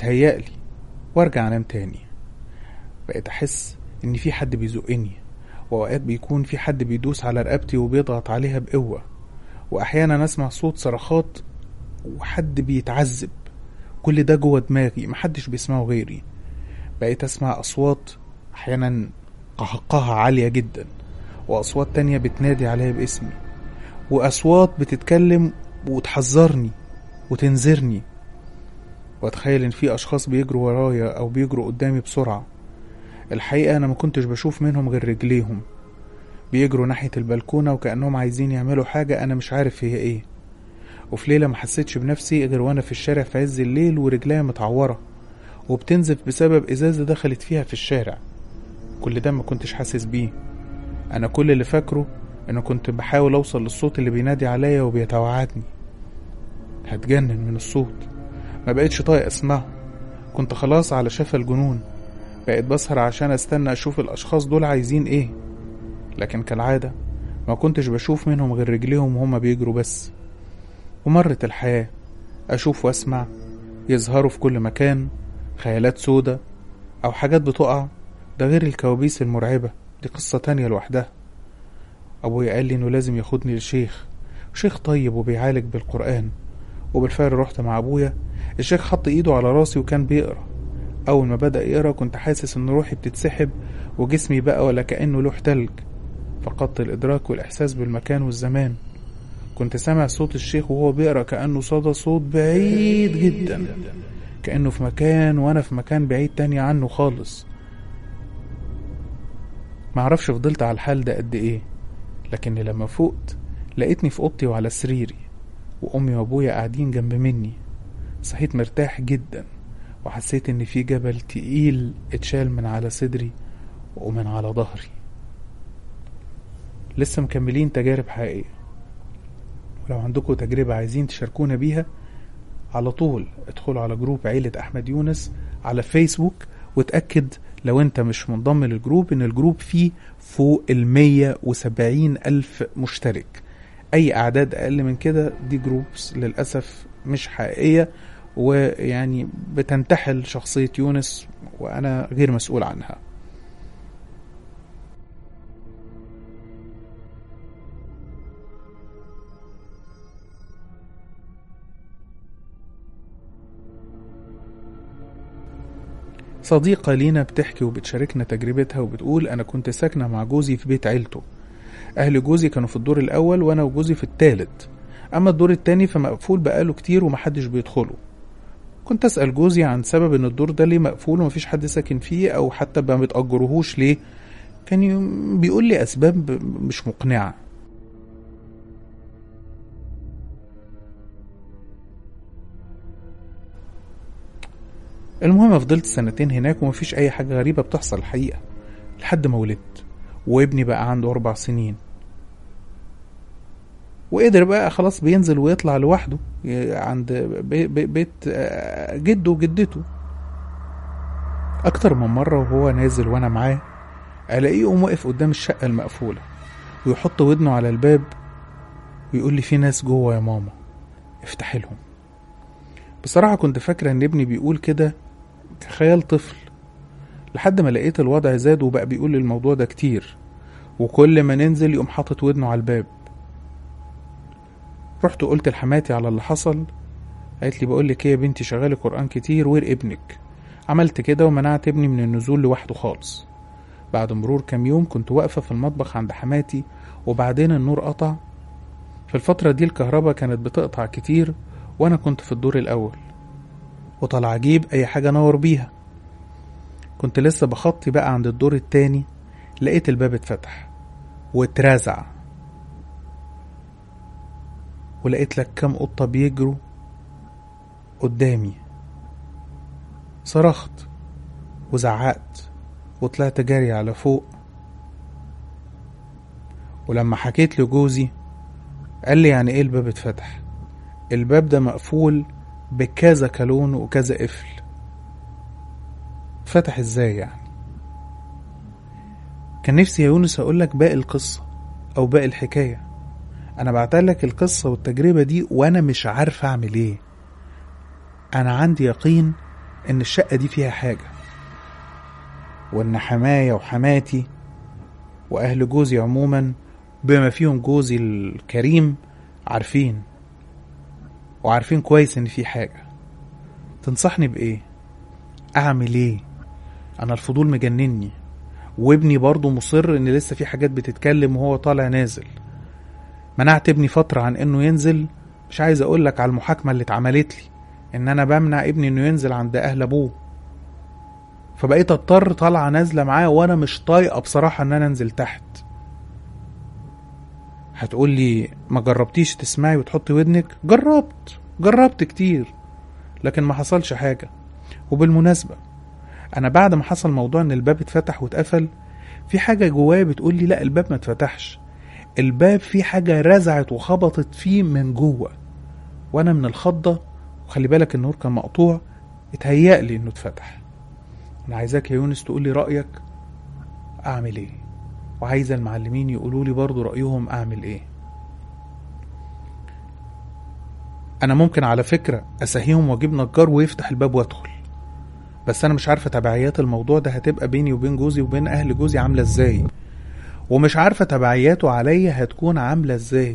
بيتهيألي وارجع انام تاني بقيت أحس إن في حد بيزقني وأوقات بيكون في حد بيدوس على رقبتي وبيضغط عليها بقوة وأحيانا أسمع صوت صرخات وحد بيتعذب كل ده جوه دماغي محدش بيسمعه غيري بقيت أسمع أصوات أحيانا قهقهة عالية جدا وأصوات تانية بتنادي عليا باسمي وأصوات بتتكلم وتحذرني وتنذرني وأتخيل إن في أشخاص بيجروا ورايا أو بيجروا قدامي بسرعة الحقيقة أنا ما كنتش بشوف منهم غير رجليهم بيجروا ناحية البلكونة وكأنهم عايزين يعملوا حاجة أنا مش عارف هي إيه وفي ليلة ما حسيتش بنفسي غير وأنا في الشارع في عز الليل ورجليا متعورة وبتنزف بسبب إزازة دخلت فيها في الشارع كل ده ما كنتش حاسس بيه أنا كل اللي فاكره إن كنت بحاول أوصل للصوت اللي بينادي عليا وبيتوعدني هتجنن من الصوت ما بقتش طايق اسمعه كنت خلاص على شفا الجنون بقيت بسهر عشان استنى اشوف الاشخاص دول عايزين ايه لكن كالعادة ما كنتش بشوف منهم غير رجليهم وهما بيجروا بس ومرت الحياة اشوف واسمع يظهروا في كل مكان خيالات سودة او حاجات بتقع ده غير الكوابيس المرعبة دي قصة تانية لوحدها ابويا قال لي انه لازم ياخدني لشيخ شيخ طيب وبيعالج بالقرآن وبالفعل رحت مع ابويا الشيخ حط ايده على راسي وكان بيقرا اول ما بدا يقرا كنت حاسس ان روحي بتتسحب وجسمي بقى ولا كانه لوح تلج فقدت الادراك والاحساس بالمكان والزمان كنت سامع صوت الشيخ وهو بيقرا كانه صدى صوت بعيد جدا كانه في مكان وانا في مكان بعيد تاني عنه خالص معرفش فضلت على الحال ده قد ايه لكني لما فقت لقيتني في اوضتي وعلى سريري وامي وابويا قاعدين جنب مني صحيت مرتاح جدا وحسيت ان في جبل تقيل اتشال من على صدري ومن على ظهري لسه مكملين تجارب حقيقية ولو عندكم تجربة عايزين تشاركونا بيها على طول ادخلوا على جروب عيلة أحمد يونس على فيسبوك وتأكد لو انت مش منضم للجروب ان الجروب فيه فوق المية وسبعين ألف مشترك أي أعداد أقل من كده دي جروبس للأسف مش حقيقية ويعني بتنتحل شخصية يونس وأنا غير مسؤول عنها صديقة لينا بتحكي وبتشاركنا تجربتها وبتقول أنا كنت ساكنة مع جوزي في بيت عيلته أهل جوزي كانوا في الدور الأول وأنا وجوزي في التالت أما الدور التاني فمقفول بقاله كتير ومحدش بيدخله كنت أسأل جوزي عن سبب إن الدور ده ليه مقفول ومفيش حد ساكن فيه أو حتى ما بتأجرهوش ليه كان ي- بيقول لي أسباب مش مقنعة المهم فضلت سنتين هناك ومفيش أي حاجة غريبة بتحصل الحقيقة لحد ما ولدت وابني بقى عنده أربع سنين وقدر بقى خلاص بينزل ويطلع لوحده ي- عند بي- بي- بيت آه، جده وجدته أكتر من مرة وهو نازل وأنا معاه ألاقيه يقوم واقف قدام الشقة المقفولة ويحط ودنه على الباب ويقول لي في ناس جوه يا ماما افتحي لهم بصراحة كنت فاكرة إن ابني بيقول كده كخيال طفل لحد ما لقيت الوضع زاد وبقى بيقول لي الموضوع ده كتير وكل ما ننزل يقوم حاطط ودنه على الباب رحت قلت لحماتي على اللي حصل قالت لي بقول لك ايه يا بنتي شغالي قرآن كتير وير ابنك عملت كده ومنعت ابني من النزول لوحده خالص بعد مرور كام يوم كنت واقفة في المطبخ عند حماتي وبعدين النور قطع في الفترة دي الكهرباء كانت بتقطع كتير وأنا كنت في الدور الأول وطلع أجيب أي حاجة نور بيها كنت لسه بخطي بقى عند الدور التاني لقيت الباب اتفتح واترزع ولقيت لك كام قطة بيجروا قدامي صرخت وزعقت وطلعت جري على فوق ولما حكيت لجوزي قال لي يعني ايه الباب اتفتح الباب ده مقفول بكذا كالون وكذا قفل فتح ازاي يعني كان نفسي يا يونس اقولك باقي القصة او باقي الحكاية انا بعتلك القصة والتجربة دي وانا مش عارف اعمل ايه انا عندي يقين ان الشقة دي فيها حاجة وان حماية وحماتي واهل جوزي عموما بما فيهم جوزي الكريم عارفين وعارفين كويس ان في حاجه تنصحني بايه اعمل ايه انا الفضول مجنني وابني برضه مصر ان لسه في حاجات بتتكلم وهو طالع نازل منعت ابني فترة عن انه ينزل مش عايز اقول لك على المحاكمة اللي اتعملت لي ان انا بمنع ابني انه ينزل عند اهل ابوه فبقيت اضطر طالعة نازلة معاه وانا مش طايقة بصراحة ان انا انزل تحت هتقول لي ما جربتيش تسمعي وتحطي ودنك جربت جربت كتير لكن ما حصلش حاجة وبالمناسبة انا بعد ما حصل موضوع ان الباب اتفتح واتقفل في حاجة جوايا بتقول لي لا الباب ما اتفتحش الباب فيه حاجة رزعت وخبطت فيه من جوه وانا من الخضة وخلي بالك النور كان مقطوع اتهيأ لي انه اتفتح انا عايزاك يا يونس تقول لي رأيك اعمل ايه وعايزة المعلمين يقولوا لي برضو رأيهم اعمل ايه انا ممكن على فكرة اسهيهم واجيب نجار ويفتح الباب وادخل بس انا مش عارفة تبعيات الموضوع ده هتبقى بيني وبين جوزي وبين اهل جوزي عاملة ازاي ومش عارفة تبعياته عليا هتكون عاملة ازاي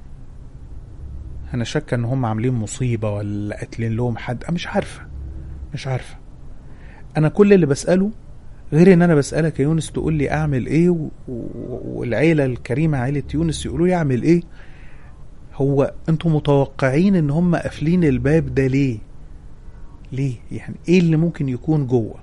انا شاكة ان هم عاملين مصيبة ولا قاتلين لهم حد أنا مش عارفة مش عارفة انا كل اللي بسأله غير ان انا بسألك يا يونس تقول لي اعمل ايه و- و- والعيلة الكريمة عيلة يونس يقولوا لي اعمل ايه هو انتوا متوقعين ان هم قافلين الباب ده ليه ليه يعني ايه اللي ممكن يكون جوه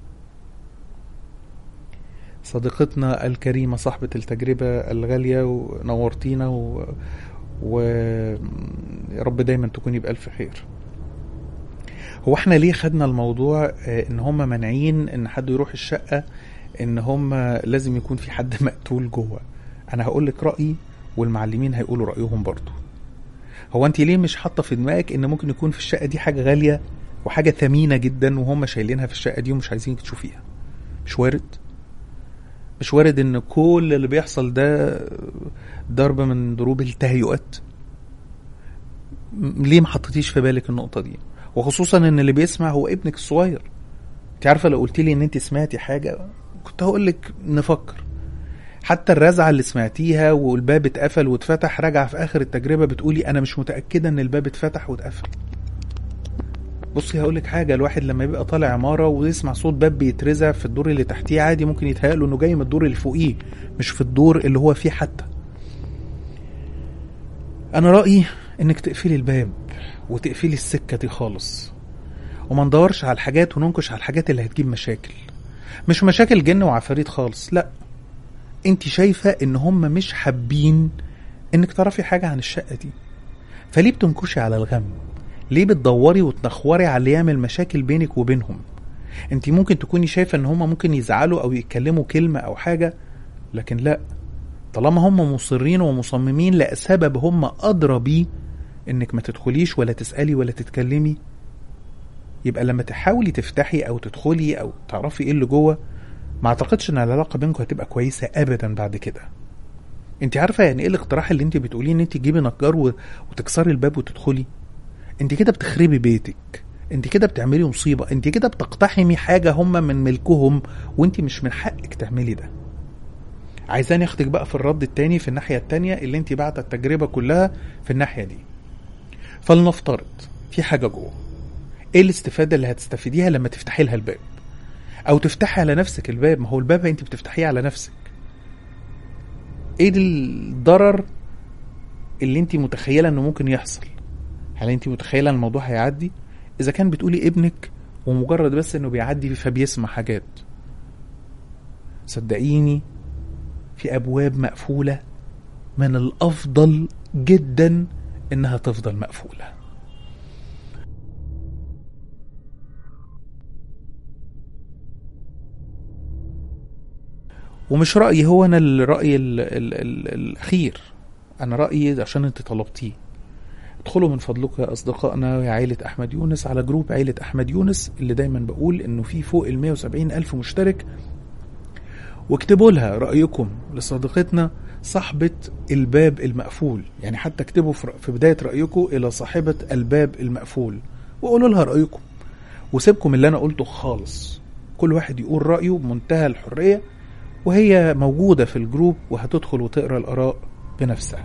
صديقتنا الكريمة صاحبة التجربة الغالية ونورتينا و... و... يا رب دايما تكوني بألف خير هو احنا ليه خدنا الموضوع آه، ان هم مانعين ان حد يروح الشقة ان هم لازم يكون في حد مقتول جوه انا هقول لك رأيي والمعلمين هيقولوا رأيهم برضو هو انت ليه مش حاطه في دماغك ان ممكن يكون في الشقه دي حاجه غاليه وحاجه ثمينه جدا وهم شايلينها في الشقه دي ومش عايزينك تشوفيها مش وارد مش وارد ان كل اللي بيحصل ده ضرب من ضروب التهيؤات م- ليه ما حطيتيش في بالك النقطه دي وخصوصا ان اللي بيسمع هو ابنك الصغير انت عارفه لو قلت لي ان انت سمعتي حاجه كنت هقول لك نفكر حتى الرزعه اللي سمعتيها والباب اتقفل واتفتح راجعه في اخر التجربه بتقولي انا مش متاكده ان الباب اتفتح واتقفل بصي هقول لك حاجه الواحد لما يبقى طالع عماره ويسمع صوت باب بيترزع في الدور اللي تحتيه عادي ممكن يتهيأ له انه جاي من الدور اللي فوقيه مش في الدور اللي هو فيه حتى انا رايي انك تقفلي الباب وتقفلي السكه دي خالص وما ندورش على الحاجات وننكش على الحاجات اللي هتجيب مشاكل مش مشاكل جن وعفاريت خالص لا انت شايفه ان هم مش حابين انك تعرفي حاجه عن الشقه دي فليه بتنكشي على الغم ليه بتدوري وتنخوري على اللي يعمل مشاكل بينك وبينهم انت ممكن تكوني شايفه ان هم ممكن يزعلوا او يتكلموا كلمه او حاجه لكن لا طالما هم مصرين ومصممين لسبب هم ادرى بيه انك ما تدخليش ولا تسالي ولا تتكلمي يبقى لما تحاولي تفتحي او تدخلي او تعرفي ايه اللي جوه ما اعتقدش ان العلاقه بينكم هتبقى كويسه ابدا بعد كده انت عارفه يعني ايه الاقتراح اللي انت بتقوليه ان انت تجيبي نجار و- وتكسري الباب وتدخلي انت كده بتخربي بيتك انت كده بتعملي مصيبه انت كده بتقتحمي حاجه هم من ملكهم وانت مش من حقك تعملي ده عايزاني اخدك بقى في الرد التاني في الناحيه التانيه اللي انت بعد التجربه كلها في الناحيه دي فلنفترض في حاجه جوه ايه الاستفاده اللي هتستفيديها لما تفتحي لها الباب او تفتحي على نفسك الباب ما هو الباب انت بتفتحيه على نفسك ايه الضرر اللي انت متخيله انه ممكن يحصل هل انت متخيله ان الموضوع هيعدي اذا كان بتقولي ابنك ومجرد بس انه بيعدي فبيسمع حاجات صدقيني في ابواب مقفوله من الافضل جدا انها تفضل مقفوله ومش رأيي هو أنا الرأي ال ال ال الأخير أنا رأيي عشان أنت طلبتيه ادخلوا من فضلكم يا أصدقائنا يا عائلة أحمد يونس على جروب عائلة أحمد يونس اللي دايما بقول إنه في فوق ال 170 ألف مشترك واكتبوا لها رأيكم لصديقتنا صاحبة الباب المقفول يعني حتى اكتبوا في في بداية رأيكم إلى صاحبة الباب المقفول وقولوا لها رأيكم وسيبكم اللي أنا قلته خالص كل واحد يقول رأيه بمنتهى الحرية وهي موجودة في الجروب وهتدخل وتقرأ الآراء بنفسها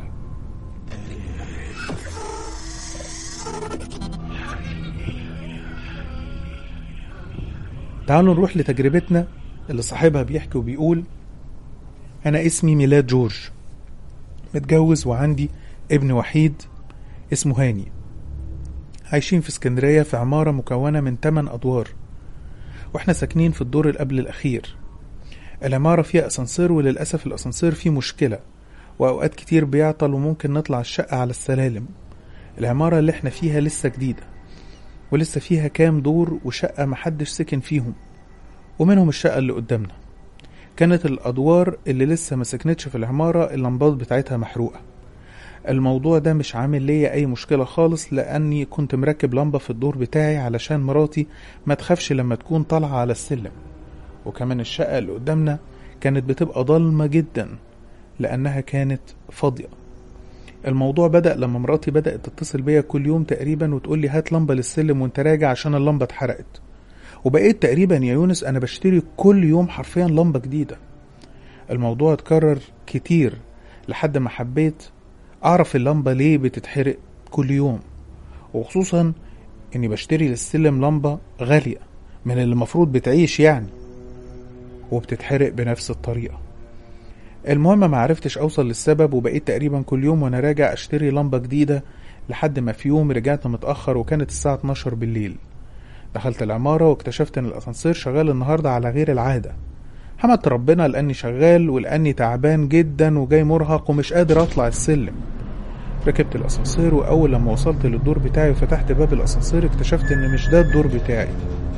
تعالوا نروح لتجربتنا اللي صاحبها بيحكي وبيقول أنا اسمي ميلاد جورج متجوز وعندي ابن وحيد اسمه هاني عايشين في اسكندرية في عمارة مكونة من 8 أدوار واحنا ساكنين في الدور اللي قبل الأخير العمارة فيها أسانسير وللأسف الأسانسير فيه مشكلة وأوقات كتير بيعطل وممكن نطلع الشقة على السلالم العمارة اللي احنا فيها لسه جديدة ولسه فيها كام دور وشقة محدش سكن فيهم ومنهم الشقة اللي قدامنا كانت الأدوار اللي لسه ما سكنتش في العمارة اللمبات بتاعتها محروقة الموضوع ده مش عامل ليا أي مشكلة خالص لأني كنت مركب لمبة في الدور بتاعي علشان مراتي ما تخافش لما تكون طالعة على السلم وكمان الشقة اللي قدامنا كانت بتبقى ضلمة جدا لأنها كانت فاضية الموضوع بدأ لما مراتي بدأت تتصل بيا كل يوم تقريبا وتقول لي هات لمبة للسلم وانت راجع عشان اللمبة اتحرقت وبقيت تقريبا يا يونس أنا بشتري كل يوم حرفيا لمبة جديدة الموضوع اتكرر كتير لحد ما حبيت أعرف اللمبة ليه بتتحرق كل يوم وخصوصا إني بشتري للسلم لمبة غالية من اللي المفروض بتعيش يعني وبتتحرق بنفس الطريقة المهم ما عرفتش أوصل للسبب وبقيت تقريبا كل يوم وأنا راجع أشتري لمبة جديدة لحد ما في يوم رجعت متأخر وكانت الساعة 12 بالليل دخلت العمارة واكتشفت إن الأسانسير شغال النهاردة على غير العادة حمدت ربنا لأني شغال ولأني تعبان جدا وجاي مرهق ومش قادر أطلع السلم ركبت الأسانسير وأول لما وصلت للدور بتاعي وفتحت باب الأسانسير اكتشفت إن مش ده الدور بتاعي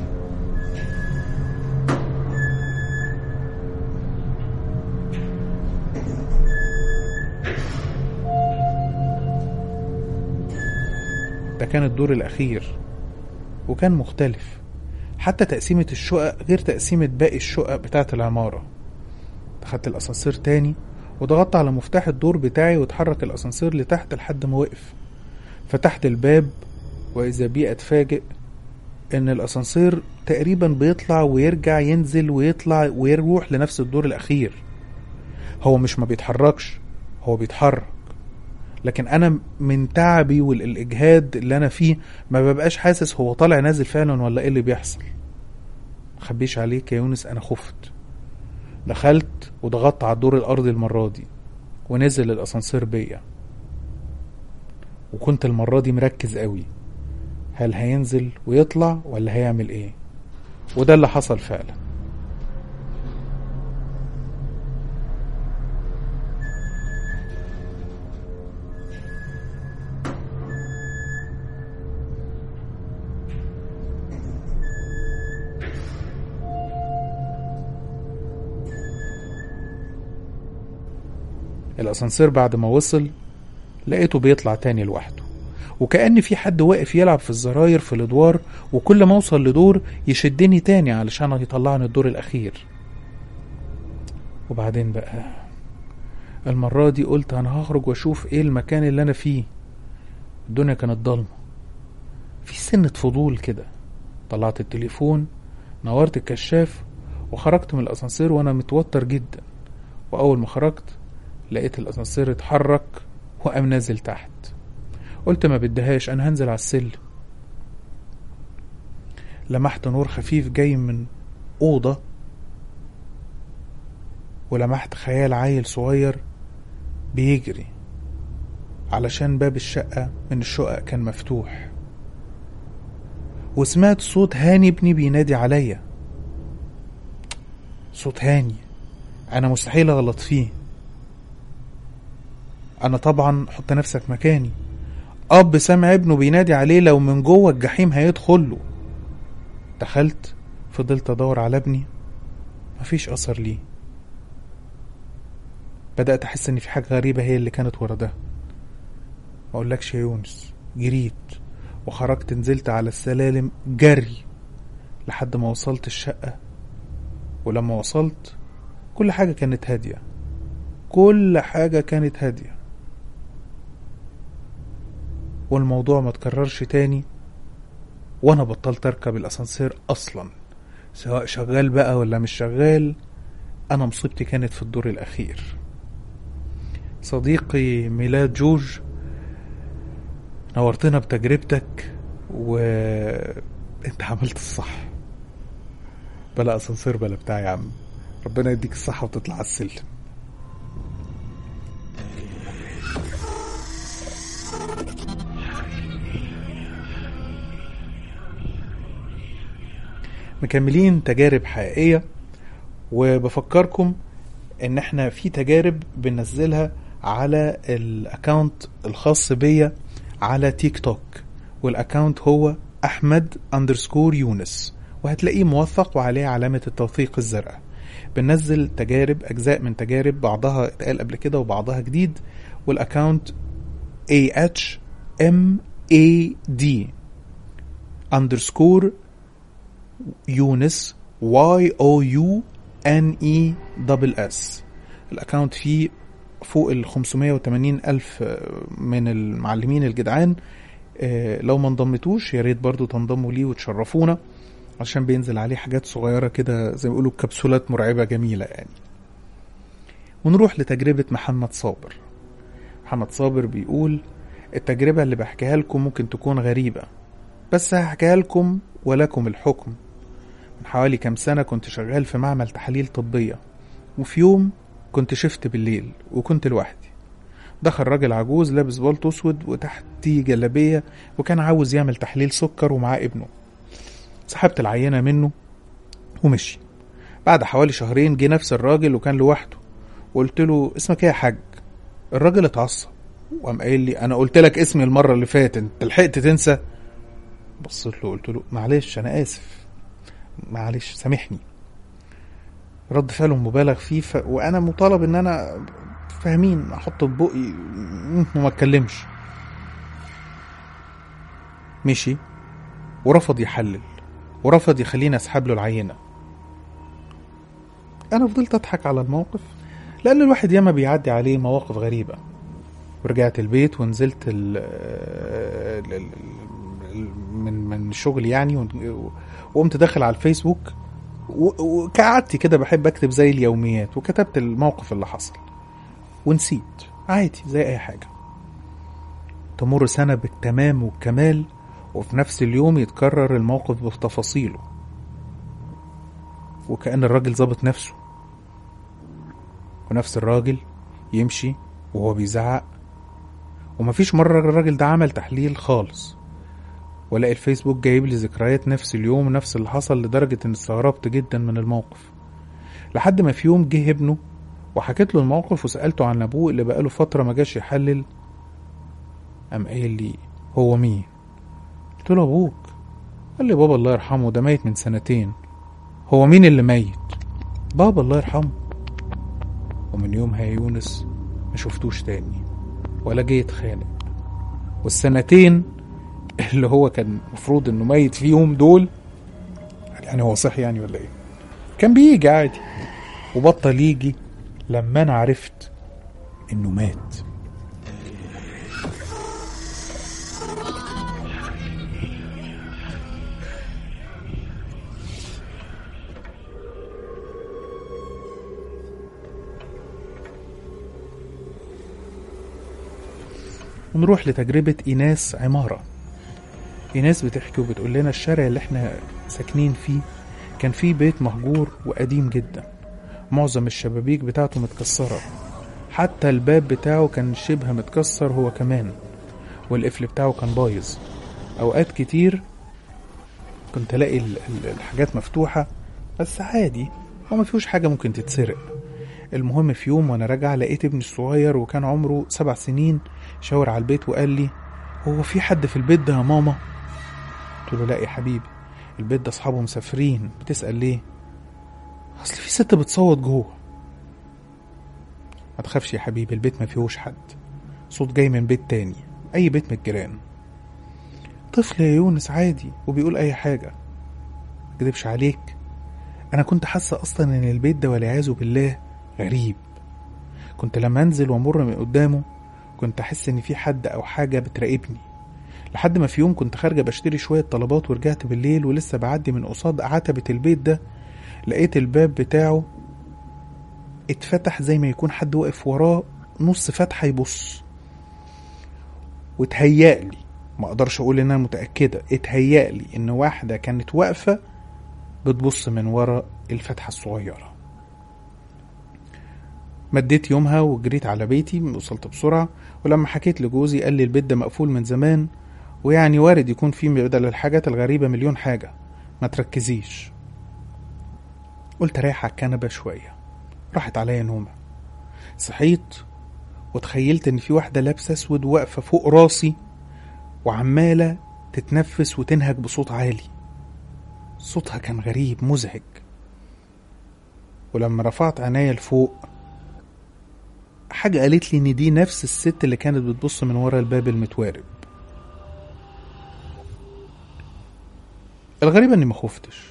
ده كان الدور الأخير وكان مختلف حتى تقسيمة الشقق غير تقسيمة باقي الشقق بتاعة العمارة دخلت الأسانسير تاني وضغطت على مفتاح الدور بتاعي واتحرك الأسانسير لتحت لحد ما وقف فتحت الباب وإذا بي أتفاجئ إن الأسانسير تقريبا بيطلع ويرجع ينزل ويطلع ويروح لنفس الدور الأخير هو مش ما بيتحركش هو بيتحرك لكن انا من تعبي والاجهاد اللي انا فيه ما ببقاش حاسس هو طالع نازل فعلا ولا ايه اللي بيحصل مخبيش عليك يا يونس انا خفت دخلت وضغطت على الدور الارضي المره دي ونزل الاسانسير بيا وكنت المره دي مركز قوي هل هينزل ويطلع ولا هيعمل ايه وده اللي حصل فعلا الأسانسير بعد ما وصل لقيته بيطلع تاني لوحده وكأن في حد واقف يلعب في الزراير في الأدوار وكل ما أوصل لدور يشدني تاني علشان يطلعني الدور الأخير وبعدين بقى المرة دي قلت أنا هخرج وأشوف إيه المكان اللي أنا فيه الدنيا كانت ضلمة في سنة فضول كده طلعت التليفون نورت الكشاف وخرجت من الأسانسير وأنا متوتر جدا وأول ما خرجت لقيت الاسانسير اتحرك وقام نازل تحت قلت ما بدهاش انا هنزل على السلم لمحت نور خفيف جاي من اوضه ولمحت خيال عيل صغير بيجري علشان باب الشقة من الشقق كان مفتوح وسمعت صوت هاني ابني بينادي عليا صوت هاني انا مستحيل اغلط فيه انا طبعا حط نفسك مكاني اب سامع ابنه بينادي عليه لو من جوه الجحيم هيدخل له دخلت فضلت ادور على ابني مفيش اثر ليه بدات احس ان في حاجه غريبه هي اللي كانت ورا ده ما اقولكش يا يونس جريت وخرجت نزلت على السلالم جري لحد ما وصلت الشقه ولما وصلت كل حاجه كانت هاديه كل حاجه كانت هاديه والموضوع ما تكررش تاني وانا بطلت اركب الاسانسير اصلا سواء شغال بقى ولا مش شغال أنا مصيبتي كانت في الدور الأخير صديقي ميلاد جورج نورتنا بتجربتك وانت عملت الصح بلا اسانسير بلا بتاع يا عم ربنا يديك الصحة وتطلع على السلم مكملين تجارب حقيقية وبفكركم ان احنا في تجارب بننزلها على الاكونت الخاص بيا على تيك توك والاكونت هو احمد اندرسكور يونس وهتلاقيه موثق وعليه علامة التوثيق الزرقاء بننزل تجارب اجزاء من تجارب بعضها اتقال قبل كده وبعضها جديد والاكونت A H M A D اندرسكور يونس Y O U N E دبل S الاكونت فيه فوق ال 580 ألف من المعلمين الجدعان آه، لو ما انضمتوش يا ريت برضو تنضموا ليه وتشرفونا عشان بينزل عليه حاجات صغيرة كده زي ما بيقولوا كبسولات مرعبة جميلة يعني ونروح لتجربة محمد صابر محمد صابر بيقول التجربة اللي بحكيها لكم ممكن تكون غريبة بس هحكيها لكم ولكم الحكم من حوالي كام سنة كنت شغال في معمل تحاليل طبية وفي يوم كنت شفت بالليل وكنت لوحدي دخل راجل عجوز لابس بالطو اسود وتحتيه جلابيه وكان عاوز يعمل تحليل سكر ومعاه ابنه سحبت العينه منه ومشي بعد حوالي شهرين جه نفس الراجل وكان لوحده وقلت له اسمك ايه يا حاج الراجل اتعصب وقام قايل لي انا قلت لك اسمي المره اللي فاتت انت لحقت تنسى بصيت له قلت له معلش انا اسف معلش سامحني رد فعله مبالغ فيه ف... وانا مطالب ان انا فاهمين احط في بقي وما اتكلمش مشي ورفض يحلل ورفض يخليني اسحب له العينه انا فضلت اضحك على الموقف لان الواحد ياما بيعدي عليه مواقف غريبه ورجعت البيت ونزلت ال ال- ال- ال- من من الشغل يعني ون- وقمت داخل على الفيسبوك و- وكعادتي كده بحب اكتب زي اليوميات وكتبت الموقف اللي حصل ونسيت عادي زي اي حاجه تمر سنه بالتمام والكمال وفي نفس اليوم يتكرر الموقف بتفاصيله وكأن الراجل ظابط نفسه ونفس الراجل يمشي وهو بيزعق ومفيش مرة الراجل ده عمل تحليل خالص والاقي الفيسبوك جايب لي ذكريات نفس اليوم ونفس اللي حصل لدرجة ان استغربت جدا من الموقف لحد ما في يوم جه ابنه وحكيت له الموقف وسألته عن ابوه اللي بقاله فترة ما جاش يحلل قام قايل لي هو مين قلت له ابوك قال لي بابا الله يرحمه ده ميت من سنتين هو مين اللي ميت بابا الله يرحمه ومن يومها يا يونس ما شفتوش تاني ولا جه يتخانق والسنتين اللي هو كان المفروض انه ميت فيهم دول يعني هو صحي يعني ولا ايه كان بيجي عادي وبطل يجي لما انا عرفت انه مات ونروح لتجربة إيناس عمارة إيناس بتحكي وبتقول لنا الشارع اللي احنا ساكنين فيه كان فيه بيت مهجور وقديم جدا معظم الشبابيك بتاعته متكسرة حتى الباب بتاعه كان شبه متكسر هو كمان والقفل بتاعه كان بايظ أوقات كتير كنت ألاقي ال- ال- الحاجات مفتوحة بس عادي هو ما فيهوش حاجة ممكن تتسرق المهم في يوم وانا راجع لقيت ابني الصغير وكان عمره سبع سنين شاور على البيت وقال لي هو في حد في البيت ده يا ماما قلت له لا يا حبيبي البيت ده اصحابه مسافرين بتسأل ليه اصل في ست بتصوت جوه ما تخافش يا حبيبي البيت ما فيهوش حد صوت جاي من بيت تاني اي بيت من الجيران طفل يا يونس عادي وبيقول اي حاجه مكدبش عليك انا كنت حاسه اصلا ان البيت ده والعياذ بالله غريب كنت لما انزل وامر من قدامه كنت احس ان في حد او حاجه بتراقبني لحد ما في يوم كنت خارجه بشتري شويه طلبات ورجعت بالليل ولسه بعدي من قصاد عتبه البيت ده لقيت الباب بتاعه اتفتح زي ما يكون حد واقف وراه نص فتحة يبص وتهيألي ما اقدرش اقول ان انا متأكدة اتهيألي ان واحدة كانت واقفة بتبص من ورا الفتحة الصغيرة مديت يومها وجريت على بيتي وصلت بسرعة ولما حكيت لجوزي قال لي البيت ده مقفول من زمان ويعني وارد يكون فيه بدل الحاجات الغريبة مليون حاجة ما تركزيش قلت رايح على الكنبة شوية راحت عليا نومة صحيت وتخيلت ان في واحدة لابسة اسود واقفة فوق راسي وعمالة تتنفس وتنهج بصوت عالي صوتها كان غريب مزعج ولما رفعت عينيا لفوق حاجة قالت لي إن دي نفس الست اللي كانت بتبص من ورا الباب المتوارب الغريبة إني ما خفتش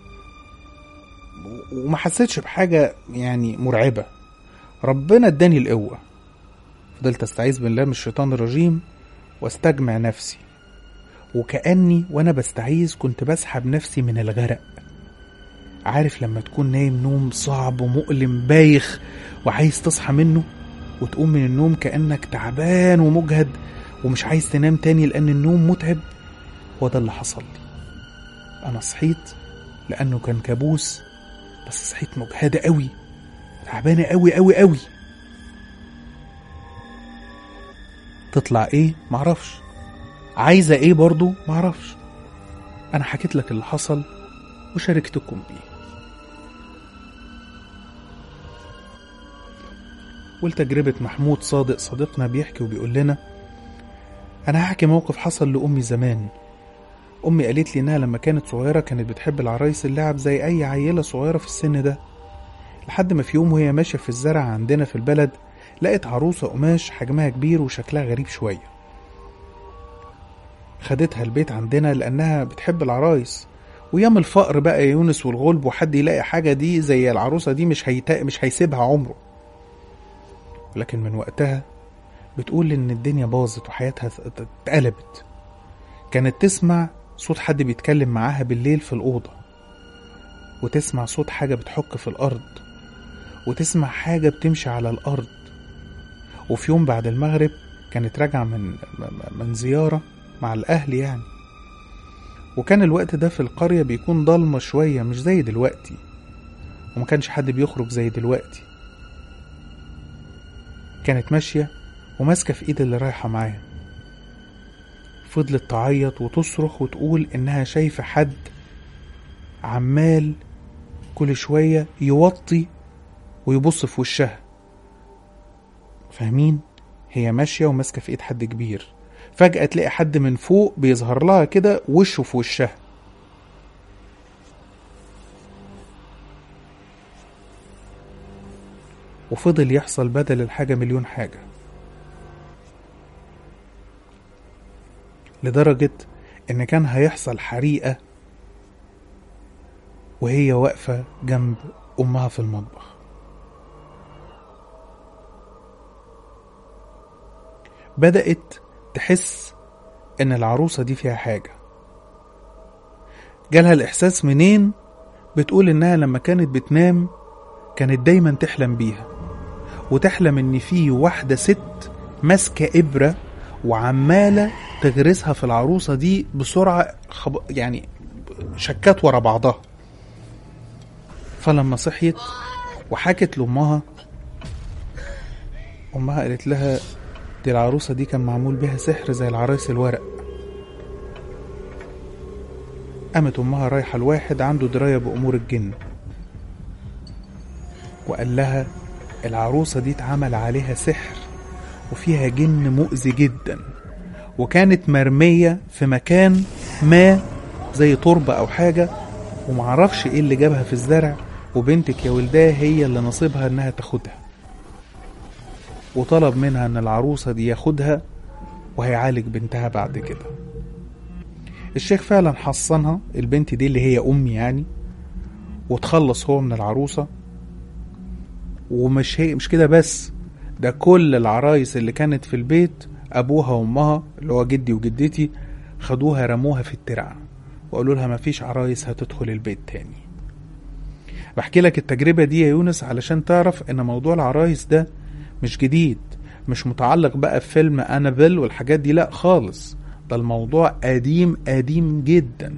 وما حسيتش بحاجة يعني مرعبة ربنا اداني القوة فضلت استعيذ بالله من الشيطان الرجيم واستجمع نفسي وكأني وأنا بستعيذ كنت بسحب نفسي من الغرق عارف لما تكون نايم نوم صعب ومؤلم بايخ وعايز تصحى منه وتقوم من النوم كأنك تعبان ومجهد ومش عايز تنام تاني لأن النوم متعب هو ده اللي حصل لي أنا صحيت لأنه كان كابوس بس صحيت مجهدة قوي تعبانة قوي قوي قوي تطلع ايه معرفش عايزة ايه برضو معرفش انا حكيت لك اللي حصل وشاركتكم بيه ولتجربة محمود صادق صديقنا بيحكي وبيقول لنا أنا هحكي موقف حصل لأمي زمان أمي قالت لي إنها لما كانت صغيرة كانت بتحب العرايس اللعب زي أي عيلة صغيرة في السن ده لحد ما في يوم وهي ماشية في الزرع عندنا في البلد لقت عروسة قماش حجمها كبير وشكلها غريب شوية خدتها البيت عندنا لأنها بتحب العرايس ويام الفقر بقى يا يونس والغلب وحد يلاقي حاجة دي زي العروسة دي مش هيتا... مش هيسيبها عمره لكن من وقتها بتقول إن الدنيا باظت وحياتها اتقلبت كانت تسمع صوت حد بيتكلم معاها بالليل في الأوضة وتسمع صوت حاجة بتحك في الأرض وتسمع حاجة بتمشي على الأرض وفي يوم بعد المغرب كانت راجعة من من زيارة مع الأهل يعني وكان الوقت ده في القرية بيكون ضلمة شوية مش زي دلوقتي وما كانش حد بيخرج زي دلوقتي كانت ماشية وماسكة في ايد اللي رايحة معاها فضلت تعيط وتصرخ وتقول انها شايفة حد عمال كل شوية يوطي ويبص في وشها فاهمين هي ماشية وماسكة في ايد حد كبير فجأة تلاقي حد من فوق بيظهر لها كده وشه في وشها وفضل يحصل بدل الحاجة مليون حاجة لدرجة إن كان هيحصل حريقة وهي واقفة جنب أمها في المطبخ بدأت تحس إن العروسة دي فيها حاجة جالها الإحساس منين بتقول إنها لما كانت بتنام كانت دايما تحلم بيها وتحلم إن في واحدة ست ماسكة إبرة وعمالة تغرسها في العروسة دي بسرعة خب... يعني شكات ورا بعضها فلما صحيت وحكت لأمها أمها قالت لها دي العروسة دي كان معمول بيها سحر زي العرايس الورق قامت أمها رايحة لواحد عنده دراية بأمور الجن وقال لها العروسة دي اتعمل عليها سحر وفيها جن مؤذي جدا وكانت مرمية في مكان ما زي تربة أو حاجة ومعرفش ايه اللي جابها في الزرع وبنتك يا ولداه هي اللي نصيبها انها تاخدها وطلب منها ان العروسة دي ياخدها وهيعالج بنتها بعد كده الشيخ فعلا حصنها البنت دي اللي هي امي يعني وتخلص هو من العروسة ومش هي مش كده بس ده كل العرايس اللي كانت في البيت ابوها وامها اللي هو جدي وجدتي خدوها رموها في الترعه وقالوا لها مفيش عرايس هتدخل البيت تاني بحكي لك التجربة دي يا يونس علشان تعرف ان موضوع العرايس ده مش جديد مش متعلق بقى بفيلم انابيل والحاجات دي لا خالص ده الموضوع قديم قديم جدا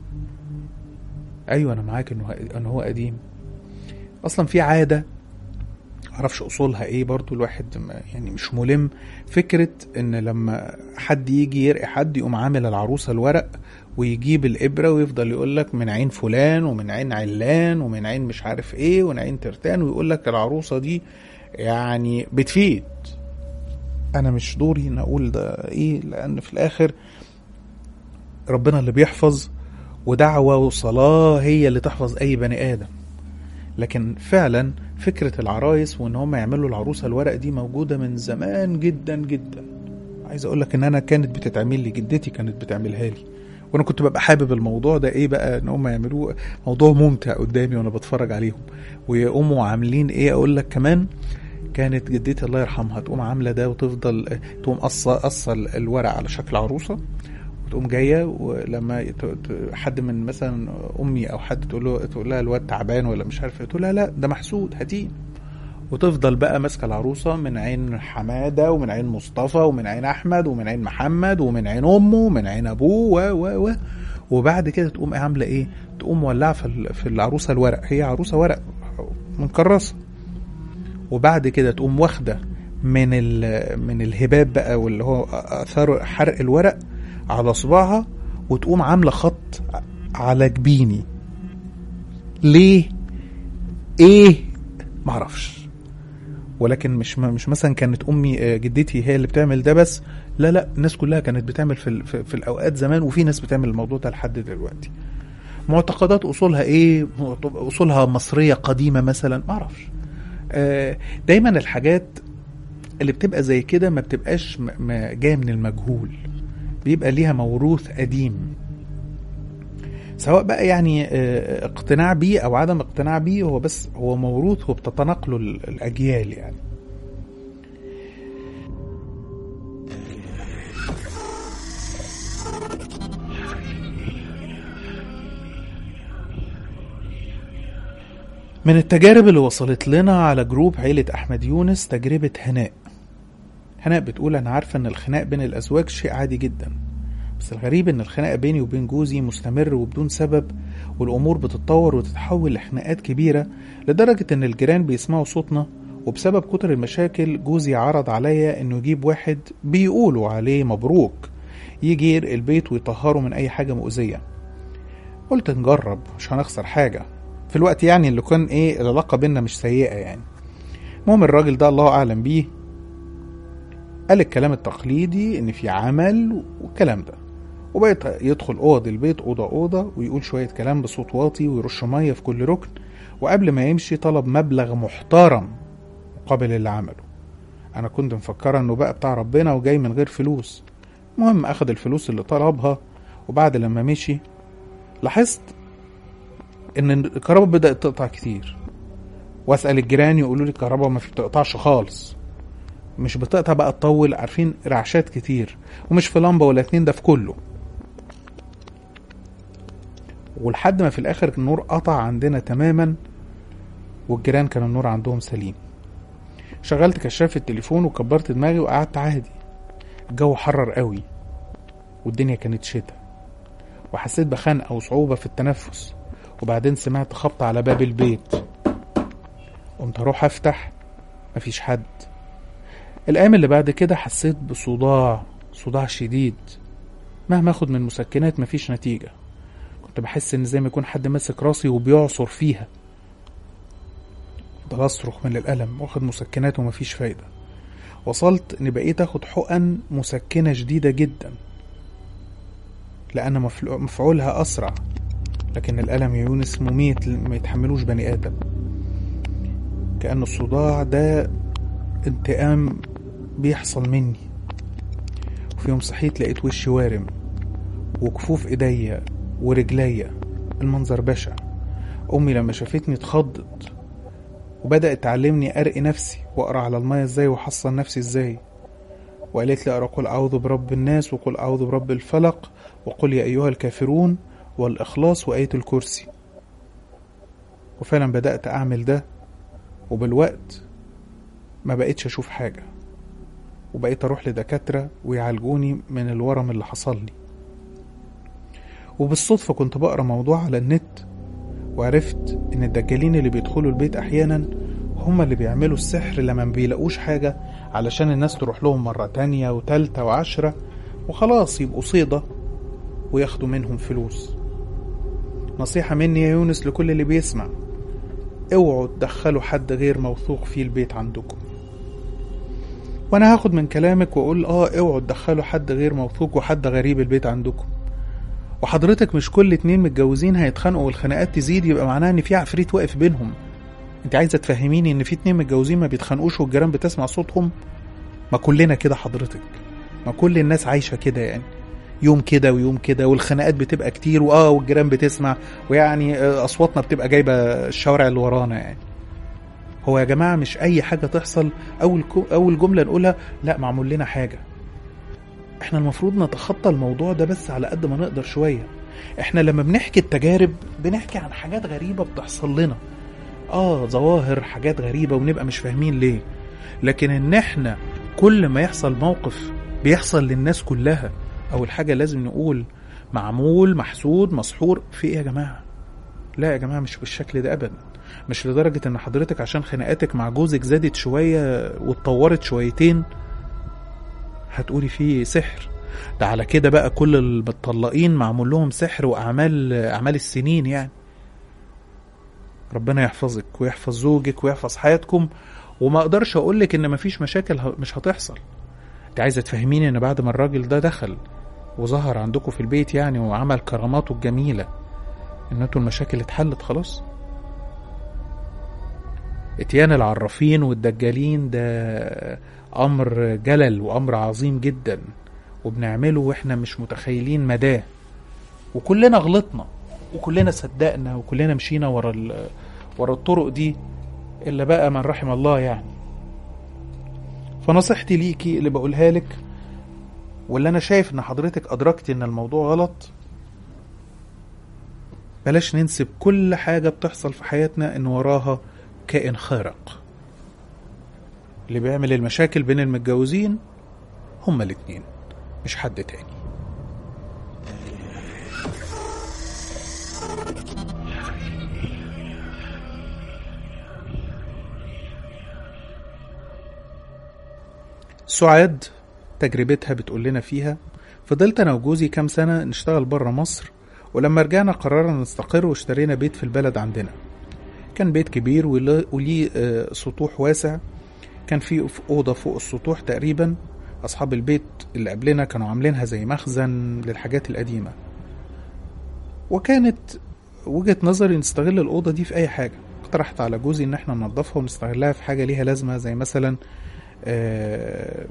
ايوه انا معاك انه انه هو قديم اصلا في عاده معرفش اصولها ايه برضو الواحد ما- يعني مش ملم فكره ان لما حد يجي يرقي حد يقوم عامل العروسه الورق ويجيب الابره ويفضل يقول لك من عين فلان ومن عين علان ومن عين مش عارف ايه ومن عين ترتان ويقول لك العروسه دي يعني بتفيد انا مش دوري ان اقول ده ايه لان في الاخر ربنا اللي بيحفظ ودعوة وصلاة هي اللي تحفظ أي بني آدم لكن فعلا فكرة العرايس وإن هم يعملوا العروسة الورق دي موجودة من زمان جدا جدا عايز أقول لك إن أنا كانت بتتعمل لي جدتي كانت بتعملها لي وأنا كنت ببقى حابب الموضوع ده إيه بقى إن هم يعملوه موضوع ممتع قدامي وأنا بتفرج عليهم ويقوموا عاملين إيه أقول لك كمان كانت جدتي الله يرحمها تقوم عاملة ده وتفضل تقوم قصة قصة الورق على شكل عروسة تقوم جايه ولما ت- ت- حد من مثلا امي او حد تقول له تقول لها الواد تعبان ولا مش عارف إيه، تقول لها لا ده محسود هاتيه وتفضل بقى ماسكه العروسه من عين حماده ومن عين مصطفى ومن عين احمد ومن عين محمد ومن عين امه ومن عين ابوه و و و وبعد كده تقوم عامله ايه؟ تقوم مولعه في ال- في العروسه الورق هي عروسه ورق مكرسه وبعد كده تقوم واخده من ال- من الهباب بقى واللي هو اثار حرق الورق على صباعها وتقوم عامله خط على جبيني ليه ايه معرفش ولكن مش مش مثلا كانت امي آه، جدتي هي اللي بتعمل ده بس لا لا الناس كلها كانت بتعمل في ال- في, في الاوقات زمان وفي ناس بتعمل الموضوع ده لحد دلوقتي معتقدات اصولها ايه معت- اصولها مصريه قديمه مثلا معرفش آه، دايما الحاجات اللي بتبقى زي كده ما بتبقاش م- م- جايه من المجهول بيبقى ليها موروث قديم سواء بقى يعني آه، اقتناع بيه او عدم اقتناع بيه هو بس هو موروث وبتتناقله ال- الاجيال يعني من التجارب اللي وصلت لنا على جروب عيلة أحمد يونس تجربة هناء هناء بتقول أنا عارفة إن الخناق بين الأزواج شيء عادي جدا بس الغريب إن الخناق بيني وبين جوزي مستمر وبدون سبب والأمور بتتطور وتتحول لخناقات كبيرة لدرجة إن الجيران بيسمعوا صوتنا وبسبب كتر المشاكل جوزي عرض عليا إنه يجيب واحد بيقولوا عليه مبروك يجي يرقي البيت ويطهره من أي حاجة مؤذية قلت نجرب مش هنخسر حاجة في الوقت يعني اللي كان ايه العلاقة بينا مش سيئة يعني المهم الراجل ده الله أعلم بيه قال الكلام التقليدي إن في عمل والكلام ده وبقيت يدخل أوض البيت أوضة أوضة ويقول شوية كلام بصوت واطي ويرش مية في كل ركن وقبل ما يمشي طلب مبلغ محترم مقابل اللي عمله أنا كنت مفكرة إنه بقى بتاع ربنا وجاي من غير فلوس المهم أخد الفلوس اللي طلبها وبعد لما مشي لاحظت ان الكهرباء بدات تقطع كتير واسال الجيران يقولوا لي الكهرباء ما في بتقطعش خالص مش بتقطع بقى تطول عارفين رعشات كتير ومش في لمبه ولا اتنين ده في كله ولحد ما في الاخر النور قطع عندنا تماما والجيران كان النور عندهم سليم شغلت كشاف التليفون وكبرت دماغي وقعدت عادي الجو حرر قوي والدنيا كانت شتاء وحسيت بخنقة وصعوبة في التنفس وبعدين سمعت خبط على باب البيت قمت اروح افتح مفيش حد الايام اللي بعد كده حسيت بصداع صداع شديد مهما اخد من مسكنات مفيش نتيجة كنت بحس ان زي ما يكون حد ماسك راسي وبيعصر فيها فضل اصرخ من الالم واخد مسكنات ومفيش فايدة وصلت ان بقيت اخد حقن مسكنة شديدة جدا لأن مفلو- مفعولها أسرع لكن الألم يا يونس مميت ما يتحملوش بني آدم كأن الصداع ده انتقام بيحصل مني وفي يوم صحيت لقيت وشي وارم وكفوف ايديا ورجليا المنظر بشع أمي لما شافتني اتخضت وبدأت تعلمني أرقي نفسي وأقرأ على المية ازاي وأحصن نفسي ازاي وقالت لي أقرأ قل أعوذ برب الناس وقل أعوذ برب الفلق وقل يا أيها الكافرون والإخلاص وآية الكرسي وفعلا بدأت أعمل ده وبالوقت ما بقيتش أشوف حاجة وبقيت أروح لدكاترة ويعالجوني من الورم اللي حصل لي وبالصدفة كنت بقرا موضوع على النت وعرفت إن الدجالين اللي بيدخلوا البيت أحيانا هما اللي بيعملوا السحر لما ما بيلاقوش حاجة علشان الناس تروح لهم مرة تانية وتالتة وعشرة وخلاص يبقوا صيدة وياخدوا منهم فلوس نصيحة مني يا يونس لكل اللي بيسمع اوعوا تدخلوا حد غير موثوق فيه البيت عندكم وانا هاخد من كلامك واقول اه اوعوا تدخلوا حد غير موثوق وحد غريب البيت عندكم وحضرتك مش كل اتنين متجوزين هيتخانقوا والخناقات تزيد يبقى معناها ان في عفريت واقف بينهم انت عايزه تفهميني ان في اتنين متجوزين ما بيتخانقوش والجيران بتسمع صوتهم ما كلنا كده حضرتك ما كل الناس عايشه كده يعني يوم كده ويوم كده والخناقات بتبقى كتير واه والجيران بتسمع ويعني آه، اصواتنا بتبقى جايبه الشوارع اللي ورانا يعني هو يا جماعه مش اي حاجه تحصل اول كو- اول جمله نقولها لا معمول لنا حاجه احنا المفروض نتخطى الموضوع ده بس على قد ما نقدر شويه احنا لما بنحكي التجارب بنحكي عن حاجات غريبه بتحصل لنا اه ظواهر حاجات غريبه ونبقى مش فاهمين ليه لكن ان احنا كل ما يحصل موقف بيحصل للناس كلها اول حاجه لازم نقول معمول محسود مسحور في ايه يا جماعه لا يا جماعه مش بالشكل ده ابدا مش لدرجه ان حضرتك عشان خناقاتك مع جوزك زادت شويه واتطورت شويتين هتقولي فيه سحر ده على كده بقى كل المطلقين معمول لهم سحر واعمال اعمال السنين يعني ربنا يحفظك ويحفظ زوجك ويحفظ حياتكم وما اقدرش اقول لك ان مفيش مشاكل ه- مش هتحصل انت عايزه تفهميني ان بعد ما الراجل ده دخل وظهر عندكم في البيت يعني وعمل كراماته الجميله ان انتوا المشاكل اتحلت خلاص اتيان العرافين والدجالين ده امر جلل وامر عظيم جدا وبنعمله واحنا مش متخيلين مداه وكلنا غلطنا وكلنا صدقنا وكلنا مشينا ورا ال- ورا الطرق دي الا بقى من رحم الله يعني فنصيحتي ليكي اللي بقولها لك واللي انا شايف ان حضرتك ادركتي ان الموضوع غلط بلاش ننسب كل حاجة بتحصل في حياتنا ان وراها كائن خارق اللي بيعمل المشاكل بين المتجوزين هما الاتنين مش حد تاني سعاد تجربتها بتقول لنا فيها فضلت انا وجوزي كام سنة نشتغل برا مصر ولما رجعنا قررنا نستقر واشترينا بيت في البلد عندنا كان بيت كبير ول- وليه آه، سطوح واسع كان في في أوضة فوق السطوح تقريبا أصحاب البيت اللي قبلنا كانوا عاملينها زي مخزن للحاجات القديمة وكانت وجهة نظري نستغل الأوضة دي في أي حاجة اقترحت على جوزي إن احنا ننضفها ونستغلها في حاجة ليها لازمة زي مثلا آه،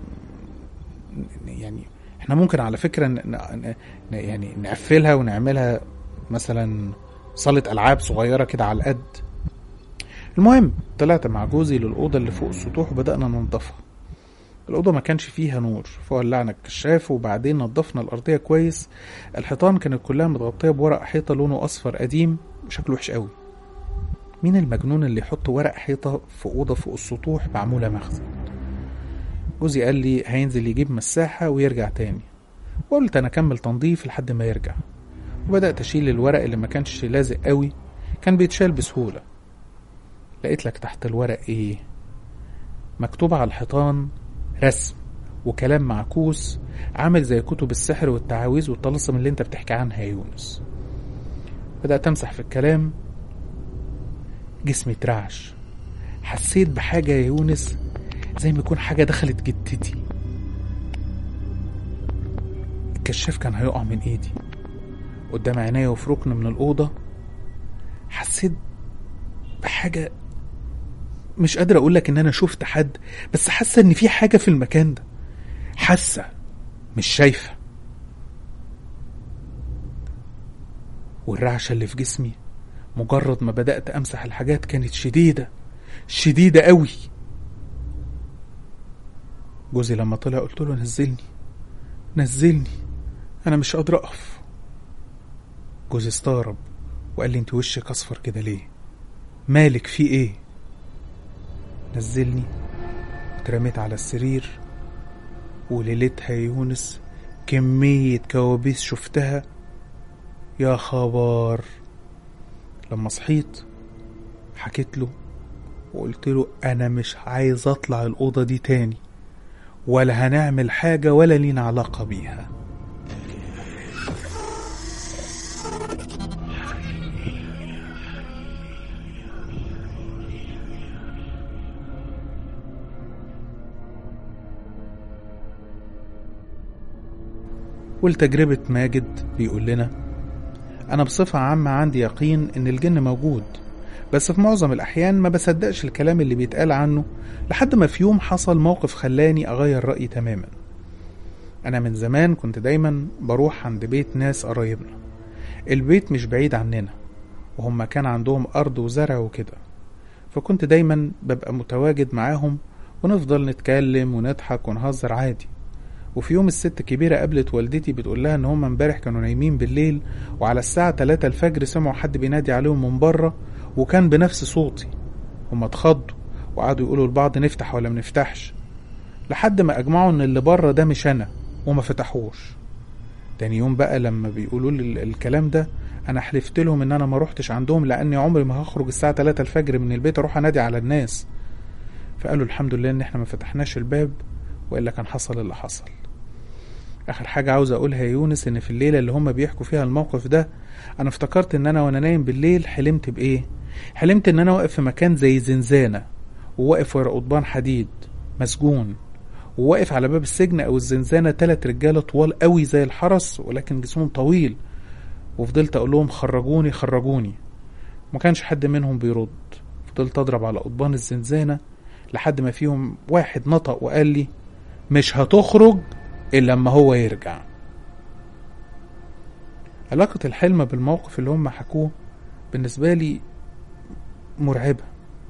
يعني احنا ممكن على فكرة ن- ن- ن- يعني نقفلها ونعملها مثلا صالة ألعاب صغيرة كده على القد المهم طلعت مع جوزي للأوضة اللي فوق السطوح وبدأنا ننضفها الأوضة ما كانش فيها نور فولعنا الكشاف وبعدين نضفنا الأرضية كويس الحيطان كانت كلها متغطية بورق حيطة لونه أصفر قديم شكله وحش قوي مين المجنون اللي يحط ورق حيطة في أوضة فوق السطوح معمولة مخزن جوزي قال لي هينزل يجيب مساحة ويرجع تاني وقلت أنا أكمل تنظيف لحد ما يرجع وبدأت أشيل الورق اللي ما كانش لازق قوي كان بيتشال بسهولة لقيت لك تحت الورق ايه مكتوب على الحيطان رسم وكلام معكوس عامل زي كتب السحر والتعاويذ والطلاسم اللي انت بتحكي عنها يا يونس بدأت أمسح في الكلام جسمي اترعش حسيت بحاجة يا يونس زي ما يكون حاجة دخلت جدتي الكشاف كان هيقع من ايدي قدام عينيا وفي ركن من الأوضة حسيت بحاجة مش قادر أقول لك إن أنا شفت حد بس حاسة إن في حاجة في المكان ده حاسة مش شايفة والرعشة اللي في جسمي مجرد ما بدأت أمسح الحاجات كانت شديدة شديدة قوي جوزي لما طلع قلت له نزلني نزلني أنا مش قادر أقف جوزي استغرب وقال لي انت وشك اصفر كده ليه مالك في ايه نزلني اترميت على السرير وليلتها يا يونس كمية كوابيس شفتها يا خبر لما صحيت حكيت له وقلت له انا مش عايز اطلع الاوضه دي تاني ولا هنعمل حاجه ولا لينا علاقه بيها ولتجربة ماجد بيقول لنا أنا بصفة عامة عندي يقين إن الجن موجود بس في معظم الأحيان ما بصدقش الكلام اللي بيتقال عنه لحد ما في يوم حصل موقف خلاني أغير رأيي تماما أنا من زمان كنت دايما بروح عند بيت ناس قرايبنا البيت مش بعيد عننا وهم كان عندهم أرض وزرع وكده فكنت دايما ببقى متواجد معاهم ونفضل نتكلم ونضحك ونهزر عادي وفي يوم الست كبيرة قابلت والدتي بتقول لها إن هم امبارح كانوا نايمين بالليل وعلى الساعة 3 الفجر سمعوا حد بينادي عليهم من بره وكان بنفس صوتي هم اتخضوا وقعدوا يقولوا لبعض نفتح ولا منفتحش لحد ما أجمعوا إن اللي بره ده مش أنا وما فتحوش تاني يوم بقى لما بيقولوا لي الكلام ده أنا حلفت لهم إن أنا ما روحتش عندهم لأني عمري ما هخرج الساعة 3 الفجر من البيت أروح أنادي على الناس فقالوا الحمد لله إن إحنا ما فتحناش الباب وإلا كان حصل اللي حصل اخر حاجه عاوز اقولها يا يونس ان في الليله اللي هما بيحكوا فيها الموقف ده انا افتكرت ان انا وانا نايم بالليل حلمت بايه حلمت ان انا واقف في مكان زي زنزانه وواقف ورا قضبان حديد مسجون وواقف على باب السجن او الزنزانه تلات رجاله طوال قوي زي الحرس ولكن جسمهم طويل وفضلت اقول لهم خرجوني خرجوني ما كانش حد منهم بيرد فضلت اضرب على قضبان الزنزانه لحد ما فيهم واحد نطق وقال لي مش هتخرج إلا لما هو يرجع علاقة الحلم بالموقف اللي هم حكوه بالنسبة لي مرعبة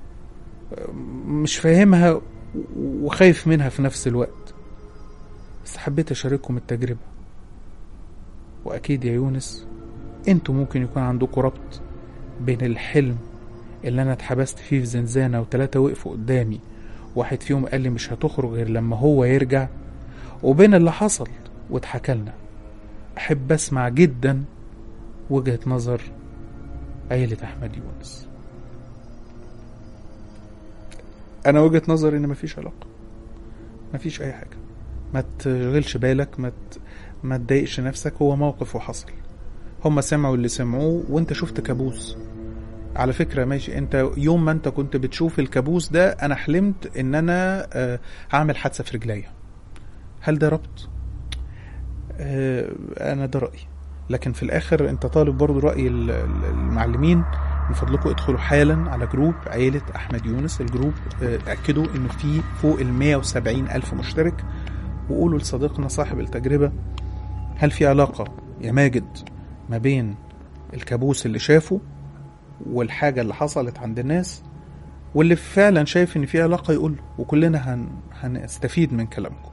مش فاهمها وخايف منها في نفس الوقت بس حبيت أشارككم التجربة وأكيد يا يونس انتوا ممكن يكون عندكم ربط بين الحلم اللي أنا اتحبست فيه في زنزانة وتلاتة وقفوا قدامي واحد فيهم قال لي مش هتخرج غير لما هو يرجع وبين اللي حصل واتحكى لنا أحب أسمع جدا وجهة نظر عيلة أحمد يونس أنا وجهة نظري إن مفيش علاقة مفيش أي حاجة ما تشغلش بالك ما ت... ما تضايقش نفسك هو موقف وحصل هما سمعوا اللي سمعوه وانت شفت كابوس على فكرة ماشي انت يوم ما انت كنت بتشوف الكابوس ده انا حلمت ان انا آه هعمل حادثة في رجليا هل ده ربط آه انا ده رأيي لكن في الاخر انت طالب برضو رأي المعلمين من فضلكم ادخلوا حالا على جروب عيلة احمد يونس الجروب آه تأكدوا انه فيه فوق ال 170 الف مشترك وقولوا لصديقنا صاحب التجربة هل في علاقة يا ماجد ما بين الكابوس اللي شافه والحاجة اللي حصلت عند الناس واللي فعلا شايف ان في علاقة يقول وكلنا هن... هنستفيد من كلامكم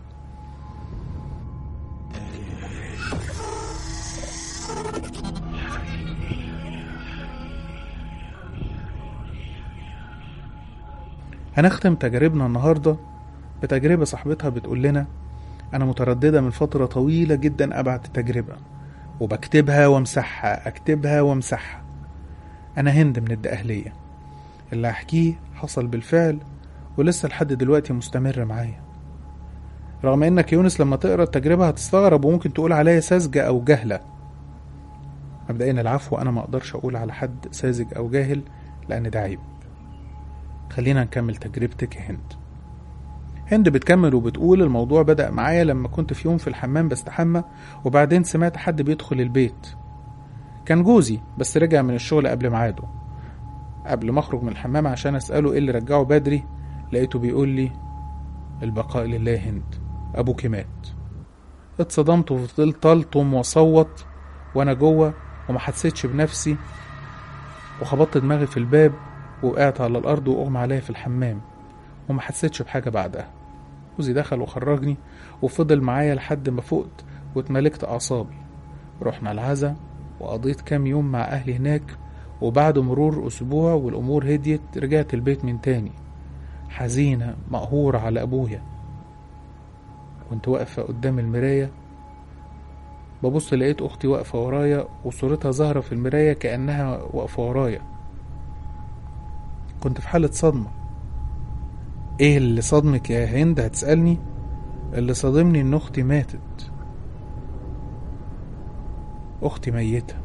هنختم تجاربنا النهاردة بتجربة صاحبتها بتقول لنا أنا مترددة من فترة طويلة جدا أبعت تجربة وبكتبها وامسحها أكتبها وامسحها أنا هند من الدقهلية اللي هحكيه حصل بالفعل ولسه لحد دلوقتي مستمر معايا رغم انك يونس لما تقرا التجربة هتستغرب وممكن تقول عليا ساذجة او جهلة مبدئيا العفو انا ما اقدرش اقول على حد ساذج او جاهل لان ده عيب خلينا نكمل تجربتك يا هند هند بتكمل وبتقول الموضوع بدأ معايا لما كنت في يوم في الحمام بستحمى وبعدين سمعت حد بيدخل البيت كان جوزي بس رجع من الشغل قبل ميعاده قبل ما اخرج من الحمام عشان اساله ايه اللي رجعه بدري لقيته بيقول لي البقاء لله هند ابوك مات اتصدمت وفضلت الطم واصوت وانا جوه وما حسيتش بنفسي وخبطت دماغي في الباب وقعت على الارض واغمى عليا في الحمام وما حسيتش بحاجه بعدها جوزي دخل وخرجني وفضل معايا لحد ما فقت واتملكت اعصابي رحنا العزا وقضيت كام يوم مع اهلي هناك وبعد مرور أسبوع والأمور هديت رجعت البيت من تاني حزينة مقهورة على أبويا كنت واقفة قدام المراية ببص لقيت أختي واقفة ورايا وصورتها ظاهرة في المراية كأنها واقفة ورايا كنت في حالة صدمة ايه اللي صدمك يا هند هتسألني اللي صادمني ان اختي ماتت اختي ميتة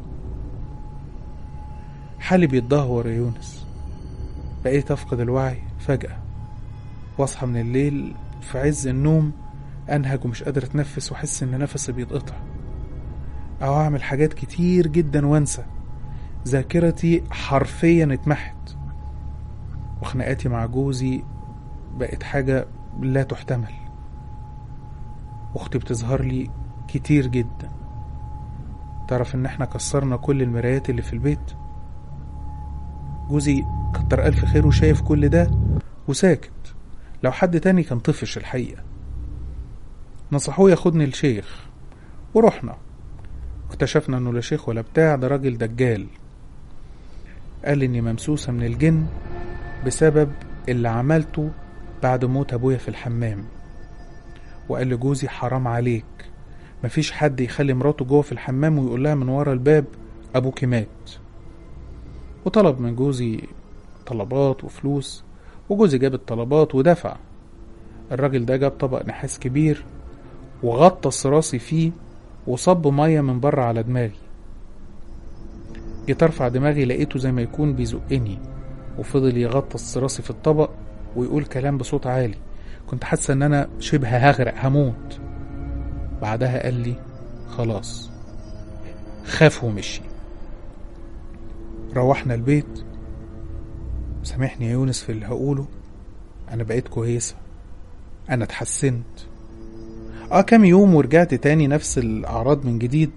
حالي بيتدهور يا يونس بقيت افقد الوعي فجأة واصحى من الليل في عز النوم انهج ومش قادر اتنفس واحس ان نفسي بيتقطع او اعمل حاجات كتير جدا وانسى ذاكرتي حرفيا اتمحت وخناقاتي مع جوزي بقت حاجة لا تحتمل واختي بتظهر لي كتير جدا تعرف ان احنا كسرنا كل المرايات اللي في البيت جوزي كتر الف خير وشايف كل ده وساكت لو حد تاني كان طفش الحقيقة نصحوه ياخدني الشيخ ورحنا اكتشفنا انه لا شيخ ولا بتاع ده راجل دجال قال اني ممسوسة من الجن بسبب اللي عملته بعد موت ابويا في الحمام وقال لجوزي حرام عليك مفيش حد يخلي مراته جوه في الحمام ويقول لها من ورا الباب ابوكي مات وطلب من جوزي طلبات وفلوس وجوزي جاب الطلبات ودفع الراجل ده جاب طبق نحاس كبير وغطس راسي فيه وصب مية من بره على دماغي جيت ارفع دماغي لقيته زي ما يكون بيزقني وفضل يغطس راسي في الطبق ويقول كلام بصوت عالي كنت حاسة ان انا شبه هغرق هموت بعدها قال لي خلاص خاف ومشي روحنا البيت سامحني يا يونس في اللي هقوله انا بقيت كويسة انا اتحسنت اه كام يوم ورجعت تاني نفس الاعراض من جديد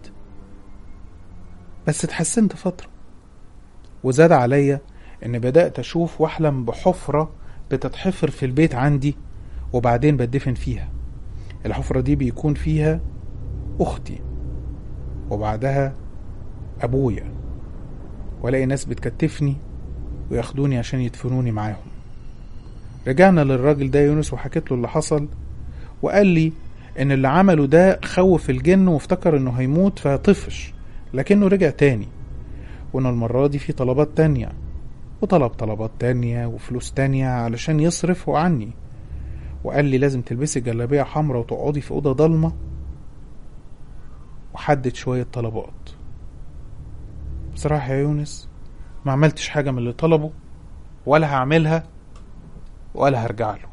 بس اتحسنت فترة وزاد عليا ان بدأت اشوف واحلم بحفرة بتتحفر في البيت عندي وبعدين بدفن فيها الحفرة دي بيكون فيها أختي وبعدها أبويا وألاقي ناس بتكتفني وياخدوني عشان يدفنوني معاهم رجعنا للراجل ده يونس وحكيت له اللي حصل وقال لي إن اللي عمله ده خوف الجن وافتكر إنه هيموت فطفش لكنه رجع تاني وإن المرة دي في طلبات تانية وطلب طلبات تانية وفلوس تانية علشان يصرفوا عني وقال لي لازم تلبسي جلابية حمراء وتقعدي في أوضة ضلمة وحدد شوية طلبات بصراحة يا يونس ما عملتش حاجة من اللي طلبه ولا هعملها ولا هرجع له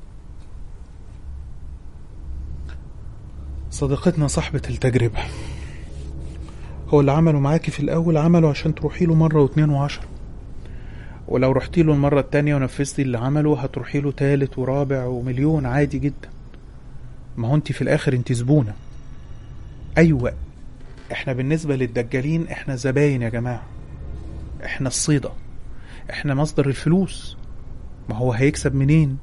صديقتنا صاحبة التجربة هو اللي عمله معاكي في الأول عمله عشان تروحي له مرة واتنين وعشرة ولو رحتي له المرة التانية ونفذتي اللي عمله هتروحي له تالت ورابع ومليون عادي جدا ما هو انت في الآخر انت زبونة أيوة احنا بالنسبة للدجالين احنا زباين يا جماعة احنا الصيدة احنا مصدر الفلوس ما هو هيكسب منين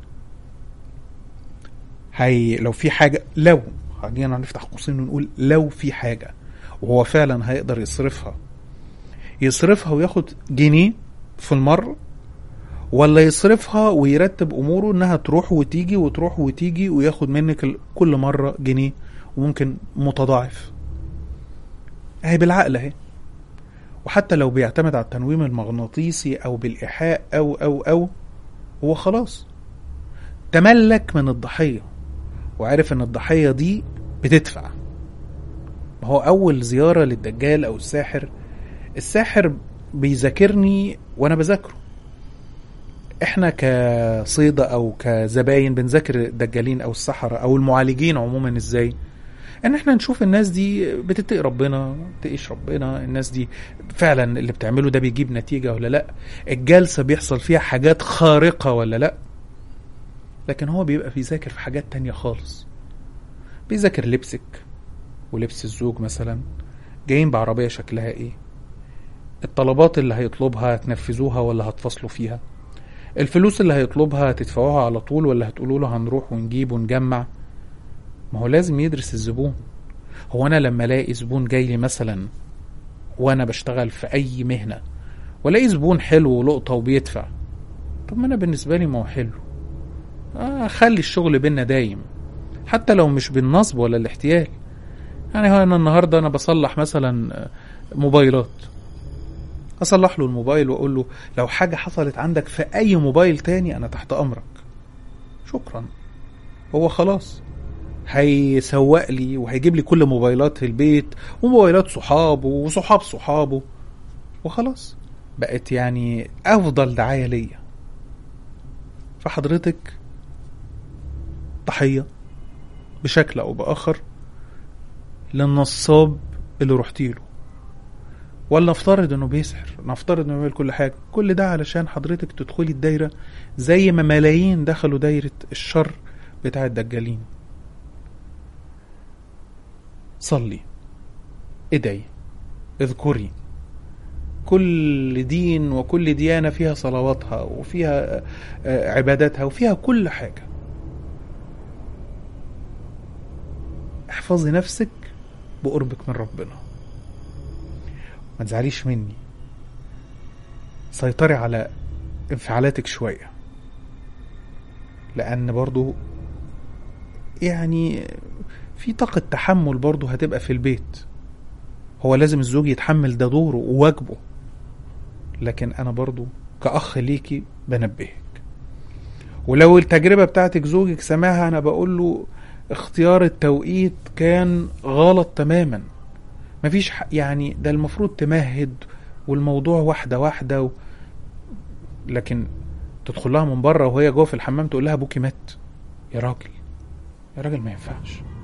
هي لو في حاجة لو خلينا نفتح قوسين ونقول لو في حاجة وهو فعلا هيقدر يصرفها يصرفها وياخد جنيه في المرة ولا يصرفها ويرتب اموره انها تروح وتيجي وتروح وتيجي وياخد منك ال- كل مرة جنيه وممكن متضاعف اهي بالعقل اهي وحتى لو بيعتمد على التنويم المغناطيسي او بالايحاء او او او هو خلاص تملك من الضحية وعرف ان الضحية دي بتدفع ما هو اول زيارة للدجال او الساحر الساحر بيذاكرني وانا بذاكره احنا كصيدة او كزباين بنذاكر الدجالين او السحرة او المعالجين عموما ازاي ان احنا نشوف الناس دي بتتقي ربنا بتقيش ربنا الناس دي فعلا اللي بتعمله ده بيجيب نتيجة ولا لا الجلسة بيحصل فيها حاجات خارقة ولا لا لكن هو بيبقى بيذاكر في حاجات تانية خالص بيذاكر لبسك ولبس الزوج مثلا جايين بعربية شكلها ايه الطلبات اللي هيطلبها هتنفذوها ولا هتفصلوا فيها الفلوس اللي هيطلبها هتدفعوها على طول ولا هتقولوا له هنروح ونجيب ونجمع ما هو لازم يدرس الزبون هو انا لما الاقي زبون جاي لي مثلا وانا بشتغل في اي مهنه والاقي زبون حلو ولقطه وبيدفع طب ما انا بالنسبه لي ما هو حلو آه خلي الشغل بينا دايم حتى لو مش بالنصب ولا الاحتيال يعني هو انا النهارده انا بصلح مثلا آه، موبايلات اصلح له الموبايل واقول له لو حاجه حصلت عندك في اي موبايل تاني انا تحت امرك شكرا هو خلاص هيسوق لي وهيجيب لي كل موبايلات البيت وموبايلات صحابه وصحاب صحابه وخلاص بقت يعني افضل دعايه ليا فحضرتك ضحيه بشكل او باخر للنصاب اللي رحتي له ولا نفترض انه بيسحر نفترض انه بيعمل كل حاجه كل ده علشان حضرتك تدخلي الدايره زي ما ملايين دخلوا دايره الشر بتاع الدجالين صلي ادعي اذكري كل دين وكل ديانة فيها صلواتها وفيها آه، عباداتها وفيها كل حاجة احفظي نفسك بقربك من ربنا ما تزعليش مني سيطري على انفعالاتك شوية لأن برضو يعني في طاقة تحمل برضو هتبقى في البيت هو لازم الزوج يتحمل ده دوره وواجبه لكن أنا برضو كأخ ليكي بنبهك ولو التجربة بتاعتك زوجك سمعها أنا بقول له اختيار التوقيت كان غلط تماما مفيش ح- يعني ده المفروض تمهد والموضوع واحدة واحدة و... لكن تدخل لها من بره وهي جوه في الحمام تقول لها ابوكي مات يا راجل يا راجل ما ينفعش